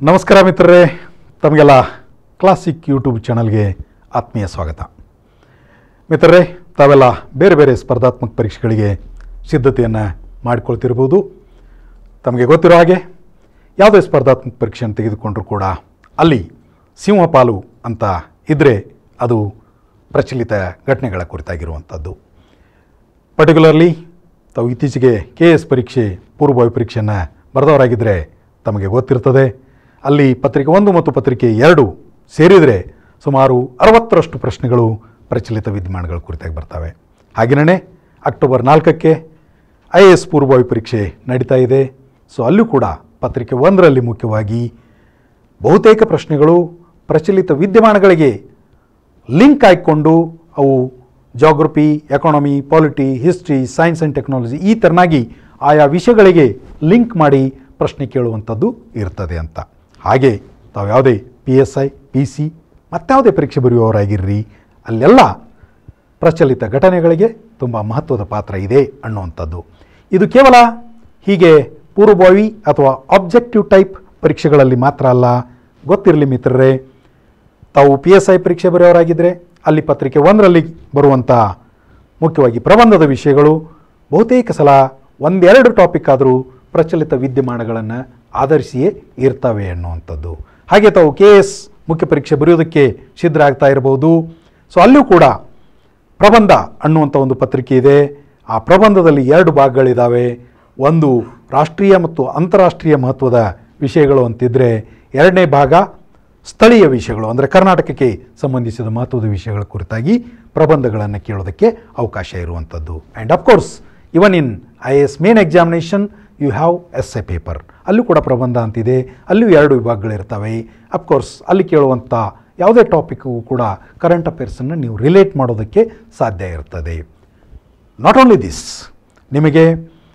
ನಮಸ್ಕಾರ ಮಿತ್ರರೇ ತಮಗೆಲ್ಲ ಕ್ಲಾಸಿಕ್ ಯೂಟ್ಯೂಬ್ ಚಾನಲ್ಗೆ ಆತ್ಮೀಯ ಸ್ವಾಗತ ಮಿತ್ರರೇ ತಾವೆಲ್ಲ ಬೇರೆ ಬೇರೆ ಸ್ಪರ್ಧಾತ್ಮಕ ಪರೀಕ್ಷೆಗಳಿಗೆ ಸಿದ್ಧತೆಯನ್ನು ಮಾಡಿಕೊಳ್ತಿರ್ಬೋದು ತಮಗೆ ಗೊತ್ತಿರೋ ಹಾಗೆ ಯಾವುದೇ ಸ್ಪರ್ಧಾತ್ಮಕ ಪರೀಕ್ಷೆಯನ್ನು ತೆಗೆದುಕೊಂಡರೂ ಕೂಡ ಅಲ್ಲಿ ಸಿಂಹಪಾಲು ಅಂತ ಇದ್ದರೆ ಅದು ಪ್ರಚಲಿತ ಘಟನೆಗಳ ಕುರಿತಾಗಿರುವಂಥದ್ದು ಪರ್ಟಿಕ್ಯುಲರ್ಲಿ ತಾವು ಇತ್ತೀಚೆಗೆ ಕೆ ಎಸ್ ಪರೀಕ್ಷೆ ಪೂರ್ವಭಾವಿ ಪರೀಕ್ಷೆಯನ್ನು ಬರೆದವರಾಗಿದ್ದರೆ ತಮಗೆ ಗೊತ್ತಿರ್ತದೆ ಅಲ್ಲಿ ಪತ್ರಿಕೆ ಒಂದು ಮತ್ತು ಪತ್ರಿಕೆ ಎರಡು ಸೇರಿದರೆ ಸುಮಾರು ಅರವತ್ತರಷ್ಟು ಪ್ರಶ್ನೆಗಳು ಪ್ರಚಲಿತ ವಿದ್ಯಮಾನಗಳ ಕುರಿತಾಗಿ ಬರ್ತವೆ ಹಾಗೆಯೇ ಅಕ್ಟೋಬರ್ ನಾಲ್ಕಕ್ಕೆ ಐ ಎ ಎಸ್ ಪೂರ್ವಭಾವಿ ಪರೀಕ್ಷೆ ನಡೀತಾ ಇದೆ ಸೊ ಅಲ್ಲೂ ಕೂಡ ಪತ್ರಿಕೆ ಒಂದರಲ್ಲಿ ಮುಖ್ಯವಾಗಿ ಬಹುತೇಕ ಪ್ರಶ್ನೆಗಳು ಪ್ರಚಲಿತ ವಿದ್ಯಮಾನಗಳಿಗೆ ಲಿಂಕ್ ಹಾಕಿಕೊಂಡು ಅವು geography economy polity history science and technology ಈ ಥರನಾಗಿ ಆಯಾ ವಿಷಯಗಳಿಗೆ ಲಿಂಕ್ ಮಾಡಿ ಪ್ರಶ್ನೆ ಕೇಳುವಂಥದ್ದು ಇರ್ತದೆ ಅಂತ ಹಾಗೆ ತಾವು ಯಾವುದೇ P S I P C ಮತ್ತಾವುದೇ ಪರೀಕ್ಷೆ ಬರೆಯುವವರಾಗಿರ್ರಿ ಅಲ್ಲೆಲ್ಲ ಪ್ರಚಲಿತ ಘಟನೆಗಳಿಗೆ ತುಂಬ ಮಹತ್ವದ ಪಾತ್ರ ಇದೆ ಅನ್ನುವಂಥದ್ದು ಇದು ಕೇವಲ ಹೀಗೆ ಪೂರ್ವಭಾವಿ ಅಥವಾ ಆಬ್ಜೆಕ್ಟಿವ್ ಟೈಪ್ ಪರೀಕ್ಷೆಗಳಲ್ಲಿ ಮಾತ್ರ ಅಲ್ಲ ಗೊತ್ತಿರಲಿ ಮಿತ್ರರೇ ತಾವು ಪಿ ಎಸ್ ಐ ಪರೀಕ್ಷೆ ಬರೆಯೋರಾಗಿದ್ದರೆ ಅಲ್ಲಿ ಪತ್ರಿಕೆ ಒಂದರಲ್ಲಿ ಬರುವಂಥ ಮುಖ್ಯವಾಗಿ ಪ್ರಬಂಧದ ವಿಷಯಗಳು ಬಹುತೇಕ ಸಲ ಒಂದೆರಡು ಟಾಪಿಕ್ ಆದರೂ ಪ್ರಚಲಿತ ವಿದ್ಯಮಾನಗಳನ್ನು ಆಧರಿಸಿಯೇ ಇರ್ತವೆ ಅನ್ನುವಂಥದ್ದು ಹಾಗೆ ತಾವು ಕೆ ಎಸ್ ಮುಖ್ಯ ಪರೀಕ್ಷೆ ಬರೆಯೋದಕ್ಕೆ ಸಿದ್ಧರಾಗ್ತಾ ಇರಬಹುದು ಸೊ ಅಲ್ಲೂ ಕೂಡ ಪ್ರಬಂಧ ಅನ್ನುವಂಥ ಒಂದು ಪತ್ರಿಕೆ ಇದೆ ಆ ಪ್ರಬಂಧದಲ್ಲಿ ಎರಡು ಭಾಗಗಳಿದ್ದಾವೆ ಒಂದು ರಾಷ್ಟ್ರೀಯ ಮತ್ತು ಅಂತಾರಾಷ್ಟ್ರೀಯ ಮಹತ್ವದ ವಿಷಯಗಳು ಅಂತಿದ್ದರೆ ಎರಡನೇ ಭಾಗ ಸ್ಥಳೀಯ ವಿಷಯಗಳು ಅಂದರೆ ಕರ್ನಾಟಕಕ್ಕೆ ಸಂಬಂಧಿಸಿದ ಮಹತ್ವದ ವಿಷಯಗಳ ಕುರಿತಾಗಿ ಪ್ರಬಂಧಗಳನ್ನು ಕೇಳೋದಕ್ಕೆ ಅವಕಾಶ ಇರುವಂಥದ್ದು and of course even in I S main examination you have essay paper ಅಲ್ಲೂ ಕೂಡ ಪ್ರಬಂಧ ಅಂತಿದೆ ಅಲ್ಲೂ ಎರಡು ವಿಭಾಗಗಳಿರ್ತವೆ ಅಫ್ಕೋರ್ಸ್ ಅಲ್ಲಿ ಕೇಳುವಂಥ ಯಾವುದೇ ಟಾಪಿಕ್ಗೂ ಕೂಡ ಕರೆಂಟ್ ಅಫೇರ್ಸನ್ನು ನೀವು ರಿಲೇಟ್ ಮಾಡೋದಕ್ಕೆ ಸಾಧ್ಯ ಇರ್ತದೆ ನಾಟ್ ಓನ್ಲಿ ದಿಸ್ ನಿಮಗೆ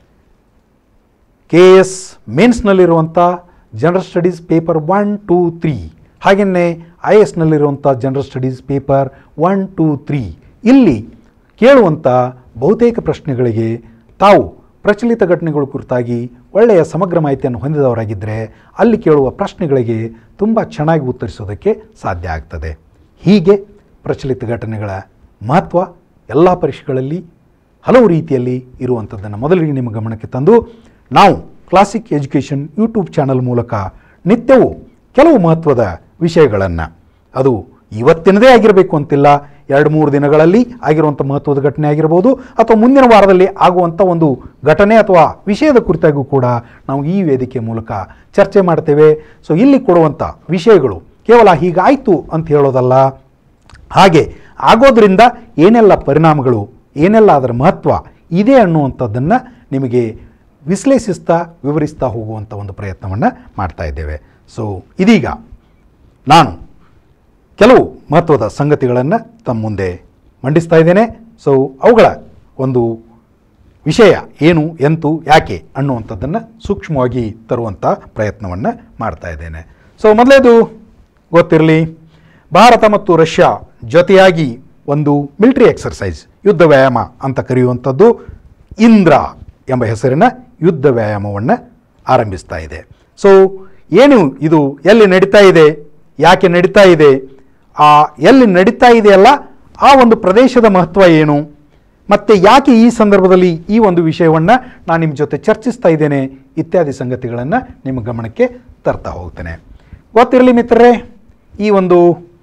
ಕೆ ಎಸ್ ಮೇನ್ಸ್ನಲ್ಲಿರುವಂಥ general studies paper one two three ಹಾಗೆಯೇ ಐ ಎಸ್ನಲ್ಲಿರುವಂಥ general studies paper one two three ಇಲ್ಲಿ ಕೇಳುವಂಥ ಬಹುತೇಕ ಪ್ರಶ್ನೆಗಳಿಗೆ ತಾವು ಪ್ರಚಲಿತ ಘಟನೆಗಳ ಕುರಿತಾಗಿ ಒಳ್ಳೆಯ ಸಮಗ್ರ ಮಾಹಿತಿಯನ್ನು ಹೊಂದಿದವರಾಗಿದ್ದರೆ ಅಲ್ಲಿ ಕೇಳುವ ಪ್ರಶ್ನೆಗಳಿಗೆ ತುಂಬ ಚೆನ್ನಾಗಿ ಉತ್ತರಿಸೋದಕ್ಕೆ ಸಾಧ್ಯ ಆಗ್ತದೆ ಹೀಗೆ ಪ್ರಚಲಿತ ಘಟನೆಗಳ ಮಹತ್ವ ಎಲ್ಲ ಪರೀಕ್ಷೆಗಳಲ್ಲಿ ಹಲವು ರೀತಿಯಲ್ಲಿ ಇರುವಂಥದ್ದನ್ನು ಮೊದಲಿಗೆ ನಿಮ್ಮ ಗಮನಕ್ಕೆ ತಂದು ನಾವು ಕ್ಲಾಸಿಕ್ ಎಜುಕೇಷನ್ ಯೂಟ್ಯೂಬ್ ಚಾನಲ್ ಮೂಲಕ ನಿತ್ಯವೂ ಕೆಲವು ಮಹತ್ವದ ವಿಷಯಗಳನ್ನು ಅದು ಇವತ್ತಿನದೇ ಆಗಿರಬೇಕು ಅಂತಿಲ್ಲ ಎರಡು ಮೂರು ದಿನಗಳಲ್ಲಿ ಆಗಿರುವಂಥ ಮಹತ್ವದ ಘಟನೆ ಆಗಿರ್ಬೋದು ಅಥವಾ ಮುಂದಿನ ವಾರದಲ್ಲಿ ಆಗುವಂಥ ಒಂದು ಘಟನೆ ಅಥವಾ ವಿಷಯದ ಕುರಿತಾಗೂ ಕೂಡ ನಾವು ಈ ವೇದಿಕೆ ಮೂಲಕ ಚರ್ಚೆ ಮಾಡ್ತೇವೆ ಸೊ ಇಲ್ಲಿ ಕೊಡುವಂಥ ವಿಷಯಗಳು ಕೇವಲ ಹೀಗಾಯಿತು ಅಂತ ಹೇಳೋದಲ್ಲ ಹಾಗೆ ಆಗೋದ್ರಿಂದ ಏನೆಲ್ಲ ಪರಿಣಾಮಗಳು ಏನೆಲ್ಲ ಅದರ ಮಹತ್ವ ಇದೆ ಅನ್ನುವಂಥದ್ದನ್ನು ನಿಮಗೆ ವಿಶ್ಲೇಷಿಸ್ತಾ ವಿವರಿಸ್ತಾ ಹೋಗುವಂಥ ಒಂದು ಪ್ರಯತ್ನವನ್ನು ಮಾಡ್ತಾ ಇದ್ದೇವೆ ಸೊ ಇದೀಗ ನಾನು ಕೆಲವು ಮಹತ್ವದ ಸಂಗತಿಗಳನ್ನು ತಮ್ಮ ಮುಂದೆ ಮಂಡಿಸ್ತಾ ಇದ್ದೇನೆ ಸೊ ಅವುಗಳ ಒಂದು ವಿಷಯ ಏನು ಎಂತು ಯಾಕೆ ಅನ್ನುವಂಥದ್ದನ್ನು ಸೂಕ್ಷ್ಮವಾಗಿ ತರುವಂಥ ಪ್ರಯತ್ನವನ್ನು ಮಾಡ್ತಾ ಇದ್ದೇನೆ ಸೊ ಮೊದಲೇದು ಗೊತ್ತಿರಲಿ ಭಾರತ ಮತ್ತು ರಷ್ಯಾ ಜೊತೆಯಾಗಿ ಒಂದು ಮಿಲಿಟರಿ ಎಕ್ಸರ್ಸೈಸ್ ಯುದ್ಧ ವ್ಯಾಯಾಮ ಅಂತ ಕರೆಯುವಂಥದ್ದು ಇಂದ್ರ ಎಂಬ ಹೆಸರಿನ ಯುದ್ಧ ವ್ಯಾಯಾಮವನ್ನು ಆರಂಭಿಸ್ತಾ ಇದೆ ಸೊ ಏನು ಇದು ಎಲ್ಲಿ ನಡೀತಾ ಇದೆ ಯಾಕೆ ನಡೀತಾ ಇದೆ ಆ ಎಲ್ಲಿ ನಡೀತಾ ಇದೆಯಲ್ಲ ಆ ಒಂದು ಪ್ರದೇಶದ ಮಹತ್ವ ಏನು ಮತ್ತು ಯಾಕೆ ಈ ಸಂದರ್ಭದಲ್ಲಿ ಈ ಒಂದು ವಿಷಯವನ್ನು ನಾನು ನಿಮ್ಮ ಜೊತೆ ಚರ್ಚಿಸ್ತಾ ಇದ್ದೇನೆ ಇತ್ಯಾದಿ ಸಂಗತಿಗಳನ್ನು ನಿಮ್ಮ ಗಮನಕ್ಕೆ ತರ್ತಾ ಹೋಗ್ತೇನೆ ಗೊತ್ತಿರಲಿ ಮಿತ್ರರೇ ಈ ಒಂದು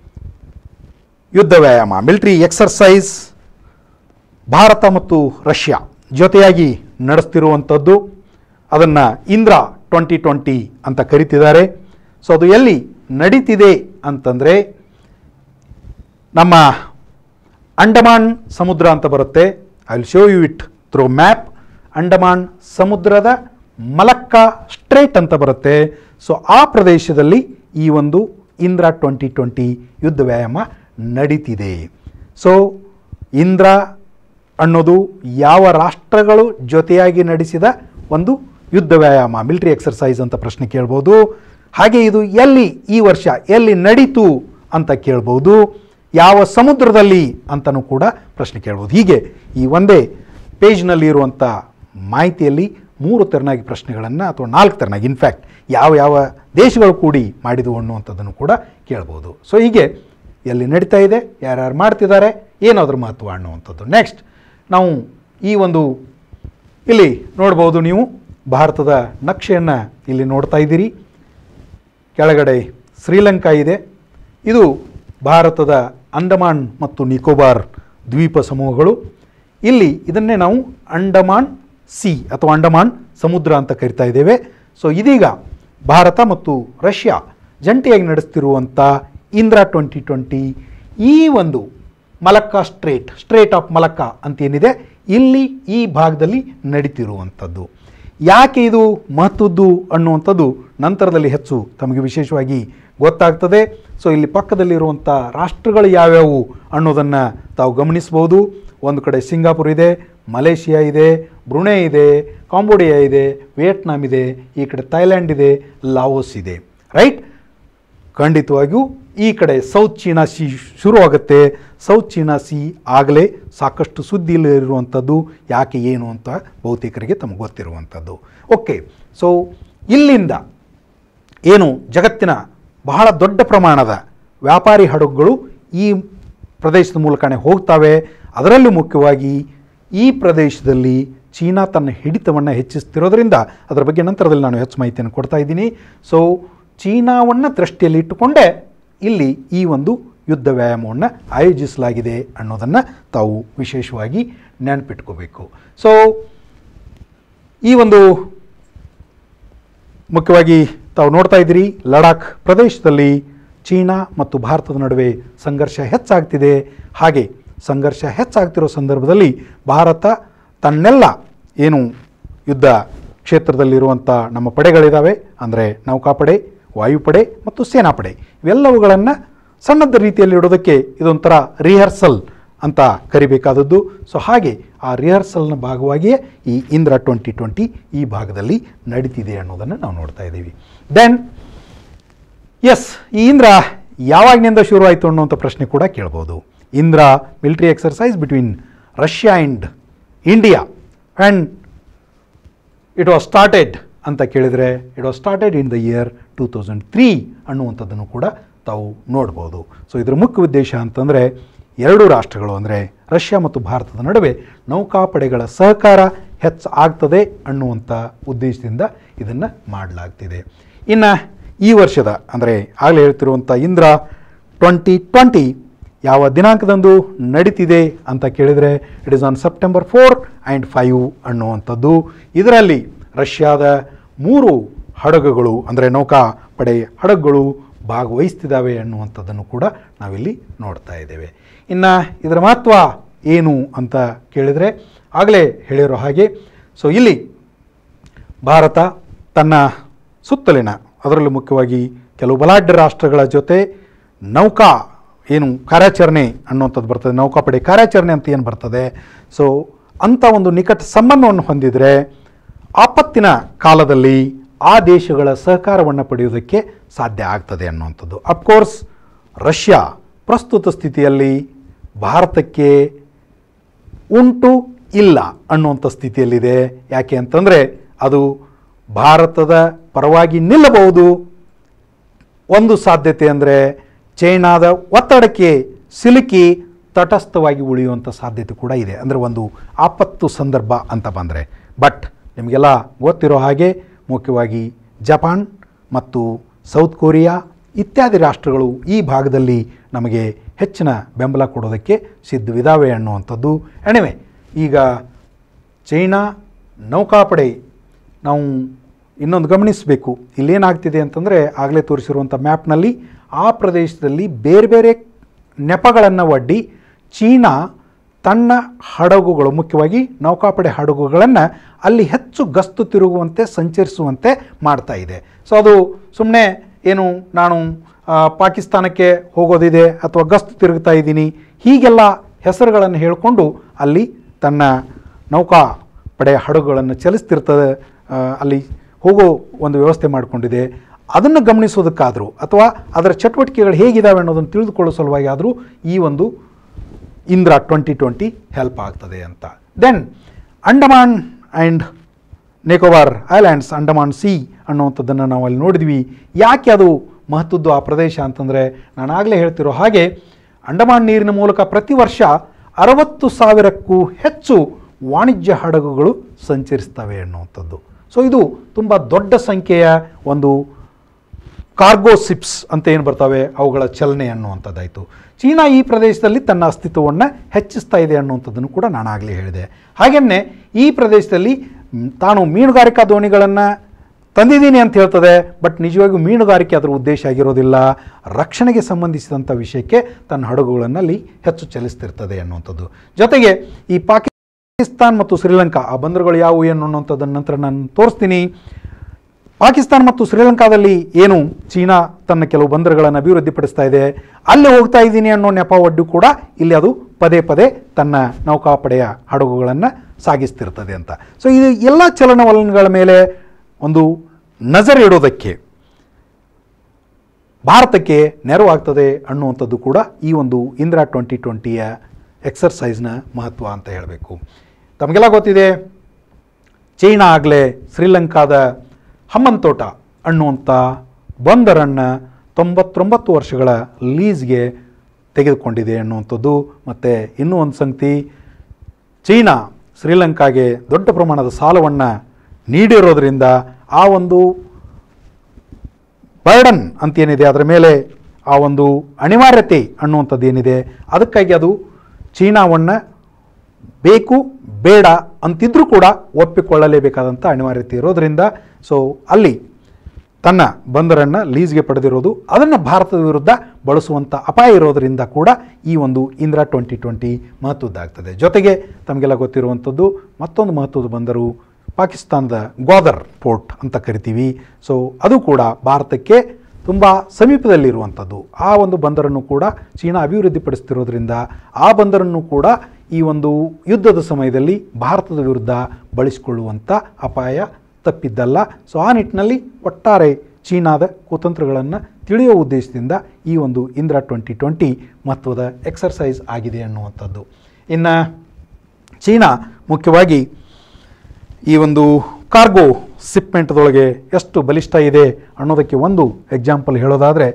ಯುದ್ಧ ವ್ಯಾಯಾಮ ಮಿಲಿಟರಿ ಎಕ್ಸರ್ಸೈಸ್ ಭಾರತ ಮತ್ತು ರಷ್ಯಾ ಜೊತೆಯಾಗಿ ನಡೆಸ್ತಿರುವಂಥದ್ದು ಅದನ್ನು ಇಂದ್ರ ಟ್ವೆಂಟಿ ಟ್ವೆಂಟಿ ಅಂತ ಕರಿತಿದ್ದಾರೆ ಸೊ ಅದು ಎಲ್ಲಿ ನಡೀತಿದೆ ಅಂತಂದರೆ ನಮ್ಮ ಅಂಡಮಾನ್ ಸಮುದ್ರ ಅಂತ ಬರುತ್ತೆ I will show you it through map Andaman ಸಮುದ್ರದ ಮಲಕ್ಕ ಸ್ಟ್ರೇಟ್ ಅಂತ ಬರುತ್ತೆ ಸೊ ಆ ಪ್ರದೇಶದಲ್ಲಿ ಈ ಒಂದು ಇಂದ್ರ ಟ್ವೆಂಟಿ ಟ್ವೆಂಟಿ ಯುದ್ಧ ವ್ಯಾಯಾಮ ನಡೀತಿದೆ ಸೊ ಇಂದ್ರ ಅನ್ನೋದು ಯಾವ ರಾಷ್ಟ್ರಗಳು ಜೊತೆಯಾಗಿ ನಡೆಸಿದ ಒಂದು ಯುದ್ಧ ವ್ಯಾಯಾಮ ಮಿಲಿಟರಿ ಎಕ್ಸರ್ಸೈಸ್ ಅಂತ ಪ್ರಶ್ನೆ ಕೇಳ್ಬೋದು ಹಾಗೆ ಇದು ಎಲ್ಲಿ ಈ ವರ್ಷ ಎಲ್ಲಿ ನಡೀತು ಅಂತ ಕೇಳ್ಬೋದು ಯಾವ ಸಮುದ್ರದಲ್ಲಿ ಅಂತಲೂ ಕೂಡ ಪ್ರಶ್ನೆ ಕೇಳ್ಬೋದು ಹೀಗೆ ಈ ಒಂದೇ ಪೇಜ್ನಲ್ಲಿ ಇರುವಂಥ ಮಾಹಿತಿಯಲ್ಲಿ ಮೂರು ತೆರನಾಗಿ ಪ್ರಶ್ನೆಗಳನ್ನು ಅಥವಾ ನಾಲ್ಕು ತೆರನಾಗಿ ಇನ್ಫ್ಯಾಕ್ಟ್ ಯಾವ ಯಾವ ದೇಶಗಳು ಕೂಡಿ ಮಾಡಿದವು ಅನ್ನುವಂಥದ್ದನ್ನು ಕೂಡ ಕೇಳ್ಬೋದು ಸೊ ಹೀಗೆ ಎಲ್ಲಿ ನಡೀತಾ ಇದೆ ಯಾರ್ಯಾರು ಮಾಡ್ತಿದ್ದಾರೆ ಏನು ಅದ್ರ ಮಹತ್ವ ಅನ್ನುವಂಥದ್ದು ನೆಕ್ಸ್ಟ್ ನಾವು ಈ ಒಂದು ಇಲ್ಲಿ ನೋಡ್ಬೋದು ನೀವು ಭಾರತದ ನಕ್ಷೆಯನ್ನು ಇಲ್ಲಿ ನೋಡ್ತಾ ಇದ್ದೀರಿ ಕೆಳಗಡೆ ಶ್ರೀಲಂಕಾ ಇದೆ ಇದು ಭಾರತದ ಅಂಡಮಾನ್ ಮತ್ತು ನಿಕೋಬಾರ್ ದ್ವೀಪ ಸಮೂಹಗಳು ಇಲ್ಲಿ ಇದನ್ನೇ ನಾವು ಅಂಡಮಾನ್ ಸಿ ಅಥವಾ ಅಂಡಮಾನ್ ಸಮುದ್ರ ಅಂತ ಕರಿತಾ ಇದ್ದೇವೆ ಸೊ ಇದೀಗ ಭಾರತ ಮತ್ತು ರಷ್ಯಾ ಜಂಟಿಯಾಗಿ ನಡೆಸ್ತಿರುವಂಥ ಇಂದ್ರಾ ಟ್ವೆಂಟಿ ಟ್ವೆಂಟಿ ಈ ಒಂದು Malacca strait strait of Malacca ಅಂತೇನಿದೆ ಇಲ್ಲಿ ಈ ಭಾಗದಲ್ಲಿ ನಡೀತಿರುವಂಥದ್ದು ಯಾಕೆ ಇದು ಮಹತ್ವದ್ದು ಅನ್ನುವಂಥದ್ದು ನಂತರದಲ್ಲಿ ಹೆಚ್ಚು ತಮಗೆ ವಿಶೇಷವಾಗಿ ಗೊತ್ತಾಗ್ತದೆ ಸೊ ಇಲ್ಲಿ ಪಕ್ಕದಲ್ಲಿರುವಂಥ ರಾಷ್ಟ್ರಗಳು ಯಾವ್ಯಾವು ಅನ್ನೋದನ್ನು ತಾವು ಗಮನಿಸ್ಬೋದು ಒಂದು ಕಡೆ ಸಿಂಗಾಪುರ್ ಇದೆ ಮಲೇಷಿಯಾ ಇದೆ ಬ್ರುಣೆ ಇದೆ ಕಾಂಬೋಡಿಯಾ ಇದೆ ವಿಯೆಟ್ನಾಂ ಇದೆ ಈ ಕಡೆ ಥೈಲ್ಯಾಂಡ್ ಇದೆ ಲಾವೋಸ್ ಇದೆ ರೈಟ್ ಖಂಡಿತವಾಗಿಯೂ ಈ ಕಡೆ ಸೌತ್ ಚೀನಾ ಸಿ ಶುರುವಾಗುತ್ತೆ ಸೌತ್ ಚೀನಾ ಸಿ ಆಗಲೇ ಸಾಕಷ್ಟು ಸುದ್ದಿಯಲ್ಲಿರುವಂಥದ್ದು ಯಾಕೆ ಏನು ಅಂತ ಬಹುತೇಕರಿಗೆ ತಮಗೆ ಗೊತ್ತಿರುವಂಥದ್ದು ಓಕೆ ಸೊ ಇಲ್ಲಿಂದ ಏನು ಜಗತ್ತಿನ ಬಹಳ ದೊಡ್ಡ ಪ್ರಮಾಣದ ವ್ಯಾಪಾರಿ ಹಡಗುಗಳು ಈ ಪ್ರದೇಶದ ಮೂಲಕನೇ ಹೋಗ್ತವೆ ಅದರಲ್ಲೂ ಮುಖ್ಯವಾಗಿ ಈ ಪ್ರದೇಶದಲ್ಲಿ ಚೀನಾ ತನ್ನ ಹಿಡಿತವನ್ನು ಹೆಚ್ಚಿಸ್ತಿರೋದ್ರಿಂದ ಅದರ ಬಗ್ಗೆ ನಂತರದಲ್ಲಿ ನಾನು ಹೆಚ್ಚು ಮಾಹಿತಿಯನ್ನು ಕೊಡ್ತಾ ಇದ್ದೀನಿ ಸೊ ಚೀನಾವನ್ನು ದೃಷ್ಟಿಯಲ್ಲಿ ಇಟ್ಟುಕೊಂಡೇ ಇಲ್ಲಿ ಈ ಒಂದು ಯುದ್ಧ ವ್ಯಾಯಾಮವನ್ನು ಆಯೋಜಿಸಲಾಗಿದೆ ಅನ್ನೋದನ್ನು ತಾವು ವಿಶೇಷವಾಗಿ ನೆನಪಿಟ್ಕೋಬೇಕು ಸೊ ಈ ಒಂದು ಮುಖ್ಯವಾಗಿ ತಾವು ನೋಡ್ತಾ ಇದ್ದೀರಿ ಲಡಾಖ್ ಪ್ರದೇಶದಲ್ಲಿ ಚೀನಾ ಮತ್ತು ಭಾರತದ ನಡುವೆ ಸಂಘರ್ಷ ಹೆಚ್ಚಾಗ್ತಿದೆ ಹಾಗೆ ಸಂಘರ್ಷ ಹೆಚ್ಚಾಗ್ತಿರೋ ಸಂದರ್ಭದಲ್ಲಿ ಭಾರತ ತನ್ನೆಲ್ಲ ಏನು ಯುದ್ಧ ಕ್ಷೇತ್ರದಲ್ಲಿರುವಂಥ ನಮ್ಮ ಪಡೆಗಳಿದ್ದಾವೆ ಅಂದರೆ ನೌಕಾಪಡೆ ವಾಯುಪಡೆ ಮತ್ತು ಸೇನಾಪಡೆ ಇವೆಲ್ಲವುಗಳನ್ನು ಸಣ್ಣದ ರೀತಿಯಲ್ಲಿ ಇಡೋದಕ್ಕೆ ಇದೊಂಥರ ರಿಹರ್ಸಲ್ ಅಂತ ಕರಿಬೇಕಾದದ್ದು ಸೊ ಹಾಗೆ ಆ ರಿಹರ್ಸಲ್ನ ಭಾಗವಾಗಿಯೇ ಈ ಇಂದ್ರ ಟ್ವೆಂಟಿ ಟ್ವೆಂಟಿ ಈ ಭಾಗದಲ್ಲಿ ನಡೀತಿದೆ ಅನ್ನೋದನ್ನು ನಾವು ನೋಡ್ತಾ ಇದ್ದೀವಿ ದೆನ್ ಎಸ್ ಈ ಇಂದ್ರ ಯಾವಾಗಿನಿಂದ ಶುರುವಾಯಿತು ಅನ್ನುವಂಥ ಪ್ರಶ್ನೆ ಕೂಡ ಕೇಳ್ಬೋದು Indra military exercise between Russia and India and it was started ಅಂತ ಕೇಳಿದರೆ it was started in the year two thousand three ಅನ್ನುವಂಥದ್ದನ್ನು ಕೂಡ ತಾವು ನೋಡ್ಬೋದು ಸೊ ಇದರ ಮುಖ್ಯ ಉದ್ದೇಶ ಅಂತಂದರೆ ಎರಡು ರಾಷ್ಟ್ರಗಳು ಅಂದರೆ ರಷ್ಯಾ ಮತ್ತು ಭಾರತದ ನಡುವೆ ನೌಕಾಪಡೆಗಳ ಸಹಕಾರ ಹೆಚ್ಚು ಆಗ್ತದೆ ಅನ್ನುವಂಥ ಉದ್ದೇಶದಿಂದ ಇದನ್ನು ಮಾಡಲಾಗ್ತಿದೆ ಇನ್ನು ಈ ವರ್ಷದ ಅಂದರೆ ಆಗಲೇ ಹೇಳ್ತಿರುವಂಥ ಇಂದ್ರ ಟ್ವೆಂಟಿ ಟ್ವೆಂಟಿ ಯಾವ ದಿನಾಂಕದಂದು ನಡೀತಿದೆ ಅಂತ ಕೇಳಿದರೆ it is on September four and five ಅನ್ನುವಂಥದ್ದು ಇದರಲ್ಲಿ ರಷ್ಯಾದ ಮೂರು ಹಡಗುಗಳು ಅಂದರೆ ನೌಕಾಪಡೆ ಹಡಗುಗಳು ಭಾಗವಹಿಸ್ತಿದ್ದಾವೆ ಅನ್ನುವಂಥದ್ದನ್ನು ಕೂಡ ನಾವಿಲ್ಲಿ ನೋಡ್ತಾ ಇದ್ದೇವೆ ಇನ್ನು ಇದರ ಮಹತ್ವ ಏನು ಅಂತ ಕೇಳಿದರೆ ಆಗಲೇ ಹೇಳಿರೋ ಹಾಗೆ ಸೊ ಇಲ್ಲಿ ಭಾರತ ತನ್ನ ಸುತ್ತಲಿನ ಅದರಲ್ಲೂ ಮುಖ್ಯವಾಗಿ ಕೆಲವು ಬಲಾಢ್ಯ ರಾಷ್ಟ್ರಗಳ ಜೊತೆ ನೌಕಾ ಏನು ಕಾರ್ಯಾಚರಣೆ ಅನ್ನುವಂಥದ್ದು ಬರ್ತದೆ ನೌಕಾಪಡೆ ಕಾರ್ಯಾಚರಣೆ ಅಂತ ಏನು ಬರ್ತದೆ ಸೊ ಅಂಥ ಒಂದು ನಿಕಟ ಸಂಬಂಧವನ್ನು ಹೊಂದಿದರೆ ಆಪತ್ತಿನ ಕಾಲದಲ್ಲಿ ಆ ದೇಶಗಳ ಸಹಕಾರವನ್ನು ಪಡೆಯುವುದಕ್ಕೆ ಸಾಧ್ಯ ಆಗ್ತದೆ ಅನ್ನುವಂಥದ್ದು ಅಫ್ಕೋರ್ಸ್ ರಷ್ಯಾ ಪ್ರಸ್ತುತ ಸ್ಥಿತಿಯಲ್ಲಿ ಭಾರತಕ್ಕೆ ಉಂಟು ಇಲ್ಲ ಅನ್ನುವಂಥ ಸ್ಥಿತಿಯಲ್ಲಿದೆ ಯಾಕೆ ಅಂತಂದರೆ ಅದು ಭಾರತದ ಪರವಾಗಿ ನಿಲ್ಲಬಹುದು ಒಂದು ಸಾಧ್ಯತೆ ಅಂದರೆ ಚೈನಾದ ಒತ್ತಡಕ್ಕೆ ಸಿಲುಕಿ ತಟಸ್ಥವಾಗಿ ಉಳಿಯುವಂಥ ಸಾಧ್ಯತೆ ಕೂಡ ಇದೆ ಅಂದರೆ ಒಂದು ಆಪತ್ತು ಸಂದರ್ಭ ಅಂತ ಬಂದರೆ ಬಟ್ ನಿಮಗೆಲ್ಲ ಗೊತ್ತಿರೋ ಹಾಗೆ ಮುಖ್ಯವಾಗಿ ಜಪಾನ್ ಮತ್ತು ಸೌತ್ ಕೊರಿಯಾ ಇತ್ಯಾದಿ ರಾಷ್ಟ್ರಗಳು ಈ ಭಾಗದಲ್ಲಿ ನಮಗೆ ಹೆಚ್ಚಿನ ಬೆಂಬಲ ಕೊಡೋದಕ್ಕೆ ಸಿದ್ಧವಿದ್ದಾವೆ ಅನ್ನುವಂಥದ್ದು ಎಣಿವೆ ಈಗ ಚೈನಾ ನೌಕಾಪಡೆ ನಾವು ಇನ್ನೊಂದು ಗಮನಿಸಬೇಕು ಇಲ್ಲೇನಾಗ್ತಿದೆ ಅಂತಂದರೆ ಆಗಲೇ ತೋರಿಸಿರುವಂಥ ಮ್ಯಾಪ್ನಲ್ಲಿ ಆ ಪ್ರದೇಶದಲ್ಲಿ ಬೇರೆ ಬೇರೆ ನೆಪಗಳನ್ನು ಒಡ್ಡಿ ಚೀನಾ ತನ್ನ ಹಡಗುಗಳು ಮುಖ್ಯವಾಗಿ ನೌಕಾಪಡೆ ಹಡಗುಗಳನ್ನು ಅಲ್ಲಿ ಹೆಚ್ಚು ಗಸ್ತು ತಿರುಗುವಂತೆ ಸಂಚರಿಸುವಂತೆ ಮಾಡ್ತಾ ಇದೆ ಸೊ ಅದು ಸುಮ್ಮನೆ ಏನು ನಾನು ಆ, ಪಾಕಿಸ್ತಾನಕ್ಕೆ ಹೋಗೋದಿದೆ ಅಥವಾ ಗಸ್ತು ತಿರುಗ್ತಾ ಇದ್ದೀನಿ ಹೀಗೆಲ್ಲ ಹೆಸರುಗಳನ್ನು ಹೇಳಿಕೊಂಡು ಅಲ್ಲಿ ತನ್ನ ನೌಕಾ ಪಡೆ ಹಡಗುಗಳನ್ನು ಚಲಿಸ್ತಿರ್ತದೆ ಆ, ಅಲ್ಲಿ ಹೋಗೋ ಒಂದು ವ್ಯವಸ್ಥೆ ಮಾಡಿಕೊಂಡಿದೆ ಅದನ್ನು ಗಮನಿಸೋದಕ್ಕಾದರೂ ಅಥವಾ ಅದರ ಚಟುವಟಿಕೆಗಳು ಹೇಗಿದ್ದಾವೆ ಅನ್ನೋದನ್ನು ತಿಳಿದುಕೊಳ್ಳೋ ಸಲುವಾಗಿ ಆದರೂ ಈ ಒಂದು ಇಂದ್ರ ಟ್ವೆಂಟಿ ಟ್ವೆಂಟಿ ಹೆಲ್ಪ್ ಆಗ್ತದೆ ಅಂತ then Andaman and Nicobar islands Andaman sea ಅನ್ನುವಂಥದ್ದನ್ನು ನಾವು ಅಲ್ಲಿ ನೋಡಿದ್ವಿ ಯಾಕೆ ಅದು ಮಹತ್ವದ್ದು ಆ ಪ್ರದೇಶ ಅಂತಂದರೆ ನಾನು ಆಗಲೇ ಹೇಳ್ತಿರೋ ಹಾಗೆ ಅಂಡಮಾನ್ ನೀರಿನ ಮೂಲಕ ಪ್ರತಿ ವರ್ಷ ಅರವತ್ತು ಸಾವಿರಕ್ಕೂ ಹೆಚ್ಚು ವಾಣಿಜ್ಯ ಹಡಗುಗಳು ಸಂಚರಿಸ್ತವೆ ಅನ್ನುವಂಥದ್ದು ಸೊ ಇದು ತುಂಬ ದೊಡ್ಡ ಸಂಖ್ಯೆಯ ಒಂದು ಕಾರ್ಗೋ ಸಿಪ್ಸ್ ಅಂತ ಏನು ಬರ್ತವೆ ಅವುಗಳ ಚಲನೆ ಅನ್ನುವಂಥದ್ದಾಯಿತು ಚೀನಾ ಈ ಪ್ರದೇಶದಲ್ಲಿ ತನ್ನ ಅಸ್ತಿತ್ವವನ್ನು ಹೆಚ್ಚಿಸ್ತಾ ಇದೆ ಅನ್ನುವಂಥದ್ದನ್ನು ಕೂಡ ನಾನು ಆಗಲೇ ಹೇಳಿದೆ ಹಾಗೆಯೇ ಈ ಪ್ರದೇಶದಲ್ಲಿ ಮ್, ತಾನು ಮೀನುಗಾರಿಕಾ ದೋಣಿಗಳನ್ನು ತಂದಿದ್ದೀನಿ ಅಂತ ಹೇಳ್ತದೆ ಬಟ್ ನಿಜವಾಗಿಯೂ ಮೀನುಗಾರಿಕೆ ಅದರ ಉದ್ದೇಶ ಆಗಿರೋದಿಲ್ಲ ರಕ್ಷಣೆಗೆ ಸಂಬಂಧಿಸಿದಂಥ ವಿಷಯಕ್ಕೆ ತನ್ನ ಹಡಗುಗಳನ್ನಲ್ಲಿ ಹೆಚ್ಚು ಚಲಿಸ್ತಿರ್ತದೆ ಅನ್ನುವಂಥದ್ದು ಜೊತೆಗೆ ಈ ಪಾಕಿಸ್ತಾನ್ ಮತ್ತು ಶ್ರೀಲಂಕಾ ಆ ಬಂದರುಗಳು ಯಾವುವು ಏನು ಅನ್ನುವಂಥದ್ದನ್ನು ನಂತರ ನಾನು ತೋರಿಸ್ತೀನಿ ಪಾಕಿಸ್ತಾನ ಮತ್ತು ಶ್ರೀಲಂಕಾದಲ್ಲಿ ಏನು ಚೀನಾ ತನ್ನ ಕೆಲವು ಬಂದರುಗಳನ್ನು ಅಭಿವೃದ್ಧಿಪಡಿಸ್ತಾ ಇದೆ ಅಲ್ಲಿ ಹೋಗ್ತಾ ಇದ್ದೀನಿ ಅನ್ನೋ ನೆಪ ಒಡ್ಡು ಕೂಡ ಇಲ್ಲಿ ಅದು ಪದೇ ಪದೇ ತನ್ನ ನೌಕಾಪಡೆಯ ಹಡಗುಗಳನ್ನು ಸಾಗಿಸ್ತಿರ್ತದೆ ಅಂತ ಸೊ ಇದು ಎಲ್ಲ ಚಲನವಲನಗಳ ಮೇಲೆ ಒಂದು ನಜರಿಡೋದಕ್ಕೆ ಭಾರತಕ್ಕೆ ನೆರವಾಗ್ತದೆ ಅನ್ನುವಂಥದ್ದು ಕೂಡ ಈ ಒಂದು ಇಂದಿರಾ ಟ್ವೆಂಟಿ ಟ್ವೆಂಟಿಯ ಎಕ್ಸರ್ಸೈಸ್ನ ಮಹತ್ವ ಅಂತ ಹೇಳಬೇಕು ತಮಗೆಲ್ಲ ಗೊತ್ತಿದೆ ಚೈನಾ ಆಗಲೇ ಶ್ರೀಲಂಕಾದ ಹಮ್ಮಂತೋಟ ಅನ್ನುವಂಥ ಬಂದರನ್ನು ತೊಂಬತ್ತೊಂಬತ್ತು ವರ್ಷಗಳ ಲೀಸ್ಗೆ ತೆಗೆದುಕೊಂಡಿದೆ ಅನ್ನುವಂಥದ್ದು ಮತ್ತು ಇನ್ನೂ ಒಂದು ಸಂಗತಿ ಚೀನಾ ಶ್ರೀಲಂಕಾಗೆ ದೊಡ್ಡ ಪ್ರಮಾಣದ ಸಾಲವನ್ನು ನೀಡಿರೋದ್ರಿಂದ ಆ ಒಂದು ಬರ್ಡನ್ ಅಂತೇನಿದೆ ಅದರ ಮೇಲೆ ಆ ಒಂದು ಅನಿವಾರ್ಯತೆ ಅನ್ನುವಂಥದ್ದು ಏನಿದೆ ಅದಕ್ಕಾಗಿ ಅದು ಚೀನಾವನ್ನು ಬೇಕು ಬೇಡ ಅಂತಿದ್ರೂ ಕೂಡ ಒಪ್ಪಿಕೊಳ್ಳಲೇಬೇಕಾದಂಥ ಅನಿವಾರ್ಯತೆ ಇರೋದರಿಂದ ಸೊ ಅಲ್ಲಿ ತನ್ನ ಬಂದರನ್ನು ಲೀಸ್ಗೆ ಪಡೆದಿರೋದು ಅದನ್ನು ಭಾರತದ ವಿರುದ್ಧ ಬಳಸುವಂಥ ಅಪಾಯ ಇರೋದರಿಂದ ಕೂಡ ಈ ಒಂದು ಇಂದಿರಾ ಟ್ವೆಂಟಿ ಟ್ವೆಂಟಿ ಮಹತ್ವದ್ದಾಗ್ತದೆ ಜೊತೆಗೆ ತಮಗೆಲ್ಲ ಗೊತ್ತಿರುವಂಥದ್ದು ಮತ್ತೊಂದು ಮಹತ್ವದ ಬಂದರು ಪಾಕಿಸ್ತಾನದ ಗ್ವಾದರ್ ಪೋರ್ಟ್ ಅಂತ ಕರಿತೀವಿ ಸೊ ಅದು ಕೂಡ ಭಾರತಕ್ಕೆ ತುಂಬ ಸಮೀಪದಲ್ಲಿರುವಂಥದ್ದು ಆ ಒಂದು ಬಂದರನ್ನು ಕೂಡ ಚೀನಾ ಅಭಿವೃದ್ಧಿಪಡಿಸ್ತಿರೋದ್ರಿಂದ ಆ ಬಂದರನ್ನು ಕೂಡ ಈ ಒಂದು ಯುದ್ಧದ ಸಮಯದಲ್ಲಿ ಭಾರತದ ವಿರುದ್ಧ ಬಳಸಿಕೊಳ್ಳುವಂಥ ಅಪಾಯ ತಪ್ಪಿದ್ದಲ್ಲ ಸೊ ಆ ನಿಟ್ಟಿನಲ್ಲಿ ಒಟ್ಟಾರೆ ಚೀನಾದ ಕುತಂತ್ರಗಳನ್ನು ತಿಳಿಯುವ ಉದ್ದೇಶದಿಂದ ಈ ಒಂದು ಇಂದಿರಾ ಟ್ವೆಂಟಿ ಟ್ವೆಂಟಿ ಮಹತ್ವದ ಎಕ್ಸರ್ಸೈಸ್ ಆಗಿದೆ ಅನ್ನುವಂಥದ್ದು ಇನ್ನು ಚೀನಾ ಮುಖ್ಯವಾಗಿ ಈ ಒಂದು ಕಾರ್ಗೋ ಸಿಪ್ಮೆಂಟ್ದೊಳಗೆ ಎಷ್ಟು ಬಲಿಷ್ಠ ಇದೆ ಅನ್ನೋದಕ್ಕೆ ಒಂದು ಎಕ್ಸಾಂಪಲ್ ಹೇಳೋದಾದರೆ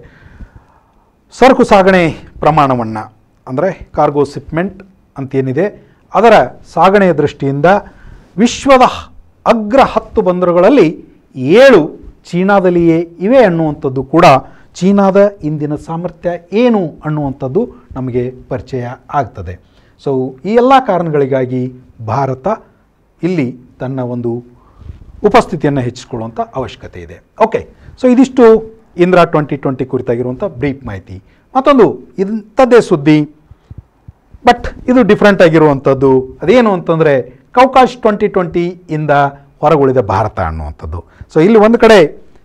ಸರಕು ಸಾಗಣೆ ಪ್ರಮಾಣವನ್ನು ಅಂದರೆ ಕಾರ್ಗೋ ಸಿಪ್ಮೆಂಟ್ ಅಂತೇನಿದೆ ಅದರ ಸಾಗಣೆಯ ದೃಷ್ಟಿಯಿಂದ ವಿಶ್ವದ ಅಗ್ರ ಹತ್ತು ಬಂದರುಗಳಲ್ಲಿ ಏಳು ಚೀನಾದಲ್ಲಿಯೇ ಇವೆ ಅನ್ನುವಂಥದ್ದು ಕೂಡ ಚೀನಾದ ಇಂದಿನ ಸಾಮರ್ಥ್ಯ ಏನು ಅನ್ನುವಂಥದ್ದು ನಮಗೆ ಪರಿಚಯ ಆಗ್ತದೆ ಸೊ ಈ ಎಲ್ಲ ಕಾರಣಗಳಿಗಾಗಿ ಭಾರತ ಇಲ್ಲಿ ತನ್ನ ಒಂದು ಉಪಸ್ಥಿತಿಯನ್ನು ಹೆಚ್ಚಿಸಿಕೊಳ್ಳುವಂಥ ಅವಶ್ಯಕತೆ ಇದೆ ಓಕೆ ಸೊ ಇದಿಷ್ಟು ಇಂದಿರಾ ಟ್ವೆಂಟಿ ಟ್ವೆಂಟಿ ಕುರಿತಾಗಿರುವಂಥ ಬ್ರೀಫ್ ಮಾಹಿತಿ ಮತ್ತೊಂದು ಇಂಥದ್ದೇ ಸುದ್ದಿ ಬಟ್ ಇದು ಡಿಫ್ರೆಂಟ್ ಆಗಿರುವಂಥದ್ದು ಅದೇನು ಅಂತಂದರೆ ಕೌಕಾಶ್ ಟ್ವೆಂಟಿ ಟ್ವೆಂಟಿ ಇಂದ ಹೊರಗುಳಿದ ಭಾರತ ಅನ್ನುವಂಥದ್ದು ಸೊ ಇಲ್ಲಿ ಒಂದು ಕಡೆ